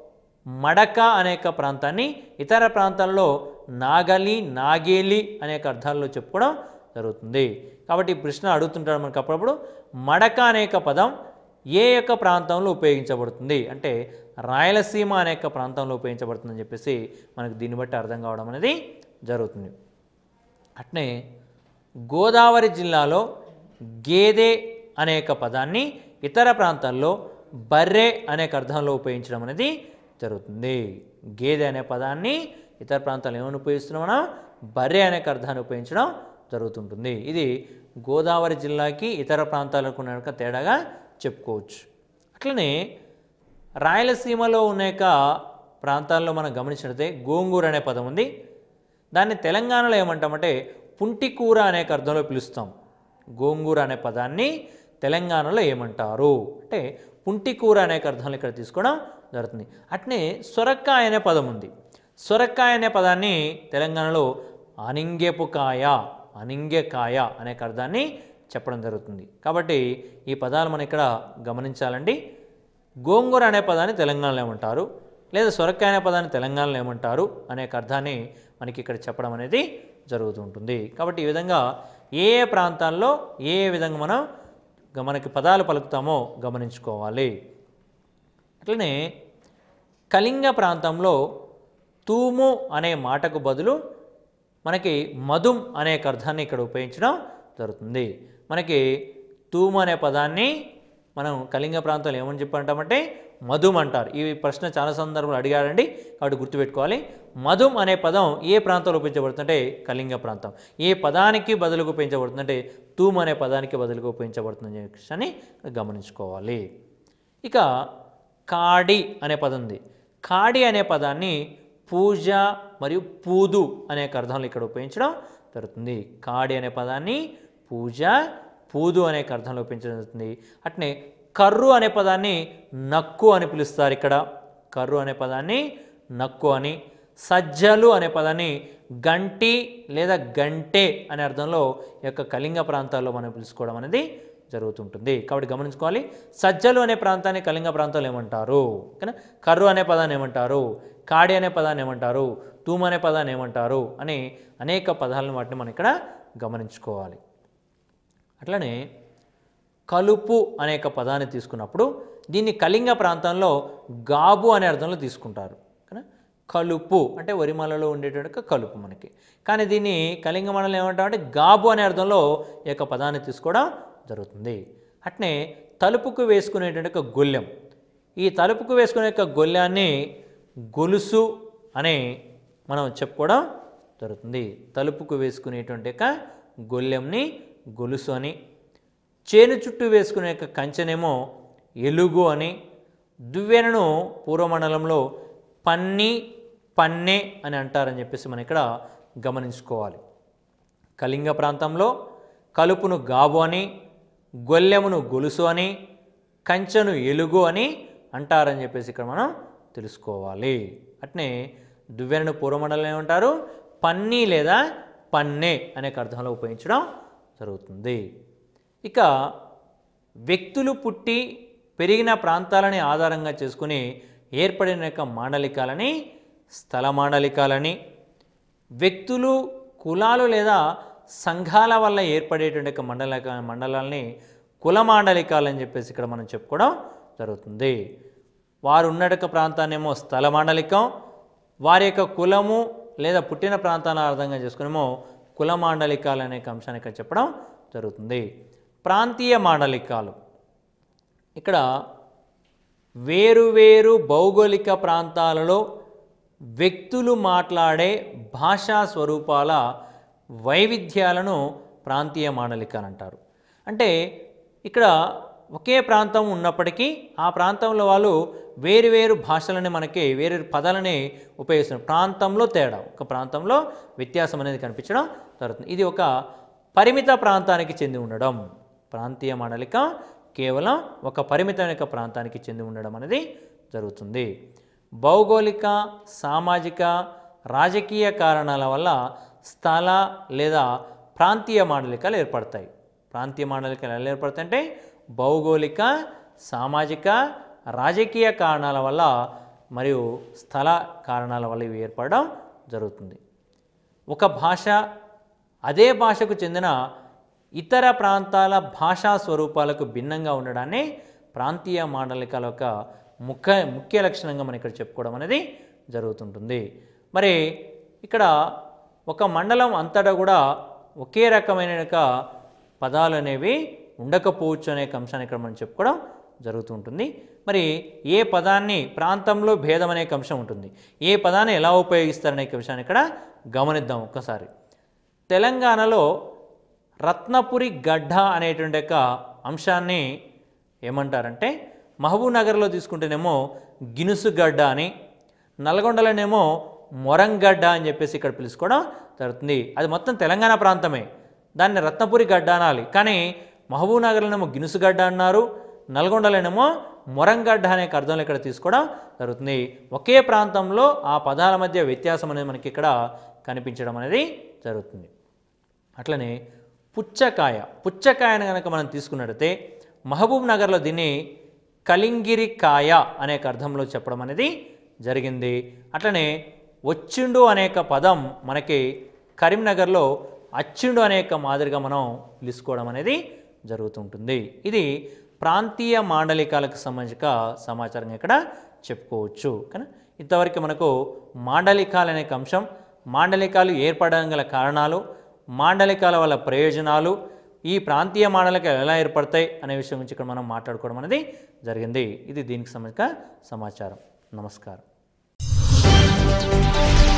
మడక అనేక ప్రాంతాన్ని ఇతర ప్రాంతాల్లో నాగలి నాగేలి అనేక అర్థాల్లో చెప్పుకోవడం జరుగుతుంది కాబట్టి ఈ ప్రశ్న అడుగుతుంటాడు మనకు అప్పుడప్పుడు మడక అనేక పదం ఏ యొక్క ప్రాంతంలో ఉపయోగించబడుతుంది అంటే రాయలసీమ అనేక ప్రాంతంలో ఉపయోగించబడుతుందని చెప్పేసి మనకు దీన్ని బట్టి అర్థం కావడం అనేది జరుగుతుంది అట్నే గోదావరి జిల్లాలో గేదె అనేక పదాన్ని ఇతర ప్రాంతాల్లో బర్రె అనేక అర్థంలో ఉపయోగించడం అనేది జరుగుతుంది గేదె అనే పదాన్ని ఇతర ప్రాంతాల్లో ఏమని ఉపయోగిస్తున్నాం మనం బర్రె అనేక అర్థాన్ని ఉపయోగించడం జరుగుతుంటుంది ఇది గోదావరి జిల్లాకి ఇతర ప్రాంతాలకు ఉన్న యొక్క తేడాగా చెప్పుకోవచ్చు అట్లనే రాయలసీమలో అనేక ప్రాంతాల్లో మనం గమనించినట్లయితే గోంగూర అనే పదం ఉంది దాన్ని తెలంగాణలో ఏమంటామంటే పుంటికూర అనేక అర్థంలో పిలుస్తాం గోంగూర అనే పదాన్ని తెలంగాణలో ఏమంటారు అంటే పుంటికూర అనేక అర్థంలో ఇక్కడ తీసుకోవడం జరుగుతుంది అట్నే సొరకాయ అనే పదం ఉంది సొరకాయ అనే పదాన్ని తెలంగాణలో అనింగెపు కాయ అనింగెకాయ అనే అర్థాన్ని చెప్పడం జరుగుతుంది కాబట్టి ఈ పదాలు మనం ఇక్కడ గమనించాలండి గోంగూర అనే పదాన్ని తెలంగాణలో ఏమంటారు లేదా సొరకాయ అనే పదాన్ని తెలంగాణలో ఏమంటారు అనే అర్థాన్ని మనకి ఇక్కడ చెప్పడం అనేది జరుగుతూ ఉంటుంది కాబట్టి ఈ విధంగా ఏ ఏ ప్రాంతాల్లో ఏ ఏ విధంగా మనం గ- మనకి పదాలు పలుకుతామో గమనించుకోవాలి అట్లనే కళింగ ప్రాంతంలో తూము అనే మాటకు బదులు మనకి మధుం అనే ఒక అర్థాన్ని ఇక్కడ ఉపయోగించడం జరుగుతుంది మనకి తూము అనే పదాన్ని మనం కళింగ ప్రాంతంలో ఏమని చెప్పి అంటామంటే మధుం అంటారు ఈ ప్రశ్న చాలా సందర్భాలు అడిగారండి కాబట్టి గుర్తుపెట్టుకోవాలి మధుం అనే పదం ఏ ప్రాంతంలో ఉపయోగించబడుతుందంటే కళింగ ప్రాంతం ఏ పదానికి బదులుగా ఉపయోగించబడుతుందంటే తూము అనే పదానికి బదులుగా ఉపయోగించబడుతుందని విషయాన్ని గమనించుకోవాలి ఇక కాడి అనే పదం ఉంది కాడి అనే పదాన్ని పూజ మరియు పూదు అనే ఒక అర్థంలో ఇక్కడ ఉపయోగించడం జరుగుతుంది కాడి అనే పదాన్ని పూజ పూదు అనే ఒక అర్థంలో ఉపయోగించడం జరుగుతుంది అట్నే కర్రు అనే పదాన్ని నక్కు అని పిలుస్తారు ఇక్కడ కర్రు అనే పదాన్ని నక్కు అని సజ్జలు అనే పదాన్ని గంటి లేదా గంటే అనే అర్థంలో ఈ యొక్క కళింగ ప్రాంతాల్లో మనం పిలుచుకోవడం అనేది జరుగుతుంటుంది కాబట్టి గమనించుకోవాలి సజ్జలు అనే ప్రాంతాన్ని కళింగ ప్రాంతాలు ఏమంటారు ఓకేనా కర్రు అనే పదాన్ని ఏమంటారు కాడి అనే పదాన్ని ఏమంటారు తూము అనే పదాన్ని ఏమంటారు అని అనేక పదాలను వాటిని మనం ఇక్కడ గమనించుకోవాలి అట్లనే కలుపు అనేక పదాన్ని తీసుకున్నప్పుడు దీన్ని కళింగ ప్రాంతంలో గాబు అనే అర్థంలో తీసుకుంటారు ఓకేనా కలుపు అంటే వరిమాలలో ఉండేటువంటి ఒక కలుపు మనకి కానీ దీన్ని కళింగ మండలం ఏమంటామంటే గాబు అనే అర్థంలో ఈ యొక్క పదాన్ని తీసుకోవడం జరుగుతుంది అట్నే తలుపుకు వేసుకునేటువంటి ఒక గొల్లెం ఈ తలుపుకు వేసుకునే యొక్క గొల్లాన్ని గొలుసు అని మనం చెప్పుకోవడం జరుగుతుంది తలుపుకు వేసుకునేటువంటి యొక్క గొల్లెంని గొలుసు అని చేను చుట్టూ వేసుకునే యొక్క కంచెనేమో ఎలుగు అని దువ్వెనను పూర్వమండలంలో పన్ని పన్నె అని అంటారని చెప్పేసి మనం ఇక్కడ గమనించుకోవాలి కళింగ ప్రాంతంలో కలుపును గాబు అని గొల్లెమును గొలుసు అని కంచెను ఎలుగు అని అంటారని చెప్పేసి ఇక్కడ మనం తెలుసుకోవాలి అట్నే దువ్వెనను పూర్వమండలం ఏమంటారు పన్ని లేదా పన్నె అనే అర్థంలో ఉపయోగించడం జరుగుతుంది ఇక వ్యక్తులు పుట్టి పెరిగిన ప్రాంతాలని ఆధారంగా చేసుకుని ఏర్పడిన యొక్క మాండలికాలని స్థల మాండలికాలని వ్యక్తులు కులాలు లేదా సంఘాల వల్ల ఏర్పడేటువంటి యొక్క మండల మండలాల్ని కుల మాండలికాలని చెప్పేసి ఇక్కడ మనం చెప్పుకోవడం జరుగుతుంది వారు ఉన్నడక ప్రాంతాన్నేమో స్థల మాండలికం వారి యొక్క కులము లేదా పుట్టిన ప్రాంతాన్ని అర్థంగా చేసుకునేమో కుల మాండలికాలు అనే ఒక అంశాన్ని ఇక్కడ చెప్పడం జరుగుతుంది ప్రాంతీయ మాండలికాలు ఇక్కడ వేరువేరు భౌగోళిక ప్రాంతాలలో వ్యక్తులు మాట్లాడే భాషా స్వరూపాల వైవిధ్యాలను ప్రాంతీయ మాండలికాలు అంటారు అంటే ఇక్కడ ఒకే ప్రాంతం ఉన్నప్పటికీ ఆ ప్రాంతంలో వాళ్ళు వేరు వేరు భాషలని మనకి వేరు పదాలని ఉపయోగిస్తున్నారు ప్రాంతంలో తేడా ఒక ప్రాంతంలో వ్యత్యాసం అనేది కనిపించడం జరుగుతుంది ఇది ఒక పరిమిత ప్రాంతానికి చెంది ఉండడం ప్రాంతీయ మాండలిక కేవలం ఒక పరిమితమైన యొక్క ప్రాంతానికి చెంది ఉండడం అనేది జరుగుతుంది భౌగోళిక సామాజిక రాజకీయ కారణాల వల్ల స్థల లేదా ప్రాంతీయ మాండలికాలు ఏర్పడతాయి ప్రాంతీయ మాండలికాలు ఎలా ఏర్పడతాయి అంటే భౌగోళిక సామాజిక రాజకీయ కారణాల వల్ల మరియు స్థల కారణాల వల్ల ఇవి ఏర్పడడం జరుగుతుంది ఒక భాష అదే భాషకు చెందిన ఇతర ప్రాంతాల భాషా స్వరూపాలకు భిన్నంగా ఉండడాన్ని ప్రాంతీయ మాండలికాల యొక్క ముఖ్య ముఖ్య లక్షణంగా మనం ఇక్కడ చెప్పుకోవడం అనేది జరుగుతుంటుంది మరి ఇక్కడ ఒక మండలం అంతటా కూడా ఒకే రకమైన యొక్క పదాలు అనేవి ఉండకపోవచ్చు అనే ఒక అంశాన్ని ఇక్కడ మనం చెప్పుకోవడం జరుగుతుంటుంది మరి ఏ పదాన్ని ప్రాంతంలో భేదం అనే ఒక అంశం ఉంటుంది ఏ పదాన్ని ఎలా ఉపయోగిస్తారనే ఒక విషయాన్ని ఇక్కడ గమనిద్దాం ఒక్కసారి తెలంగాణలో రత్నపురి గడ్డ అనేటువంటి యొక్క అంశాన్ని ఏమంటారంటే మహబూబ్ నగర్లో తీసుకుంటేనేమో గినుసుగడ్డ అని నల్గొండలోనేమో మొరంగడ్డ అని చెప్పేసి ఇక్కడ పిలుచుకోవడం జరుగుతుంది అది మొత్తం తెలంగాణ ప్రాంతమే దాన్ని రత్నపురి గడ్డ అనాలి కానీ మహబూబ్ నగర్లోనేమో గినుసుగడ్డ అన్నారు నల్గొండలోనేమో మొరంగడ్డ అనే ఒక అర్థంలో ఇక్కడ తీసుకోవడం జరుగుతుంది ఒకే ప్రాంతంలో ఆ పదాల మధ్య వ్యత్యాసం అనేది మనకి ఇక్కడ కనిపించడం అనేది జరుగుతుంది అట్లనే పుచ్చకాయ పుచ్చకాయను కనుక మనం తీసుకున్నట్టయితే మహబూబ్ నగర్లో దీన్ని కలింగిరి కాయ అనే ఒక అర్థంలో చెప్పడం అనేది జరిగింది అట్లనే వచ్చిండు అనేక పదం మనకి కరీంనగర్లో అచ్చిండు అనేక మాదిరిగా మనం పిలుచుకోవడం అనేది జరుగుతుంటుంది ఇది ప్రాంతీయ మాండలికాలకు సంబంధించిన సమాచారం ఇక్కడ చెప్పుకోవచ్చు కానీ ఇంతవరకు మనకు మాండలికాలు అనే ఒక అంశం మాండలికాలు ఏర్పడడం గల కారణాలు మాండలికాల వల్ల ప్రయోజనాలు ఈ ప్రాంతీయ మాండలికాలు ఎలా ఏర్పడతాయి అనే విషయం గురించి ఇక్కడ మనం మాట్లాడుకోవడం అనేది జరిగింది ఇది దీనికి సంబంధించిన సమాచారం నమస్కారం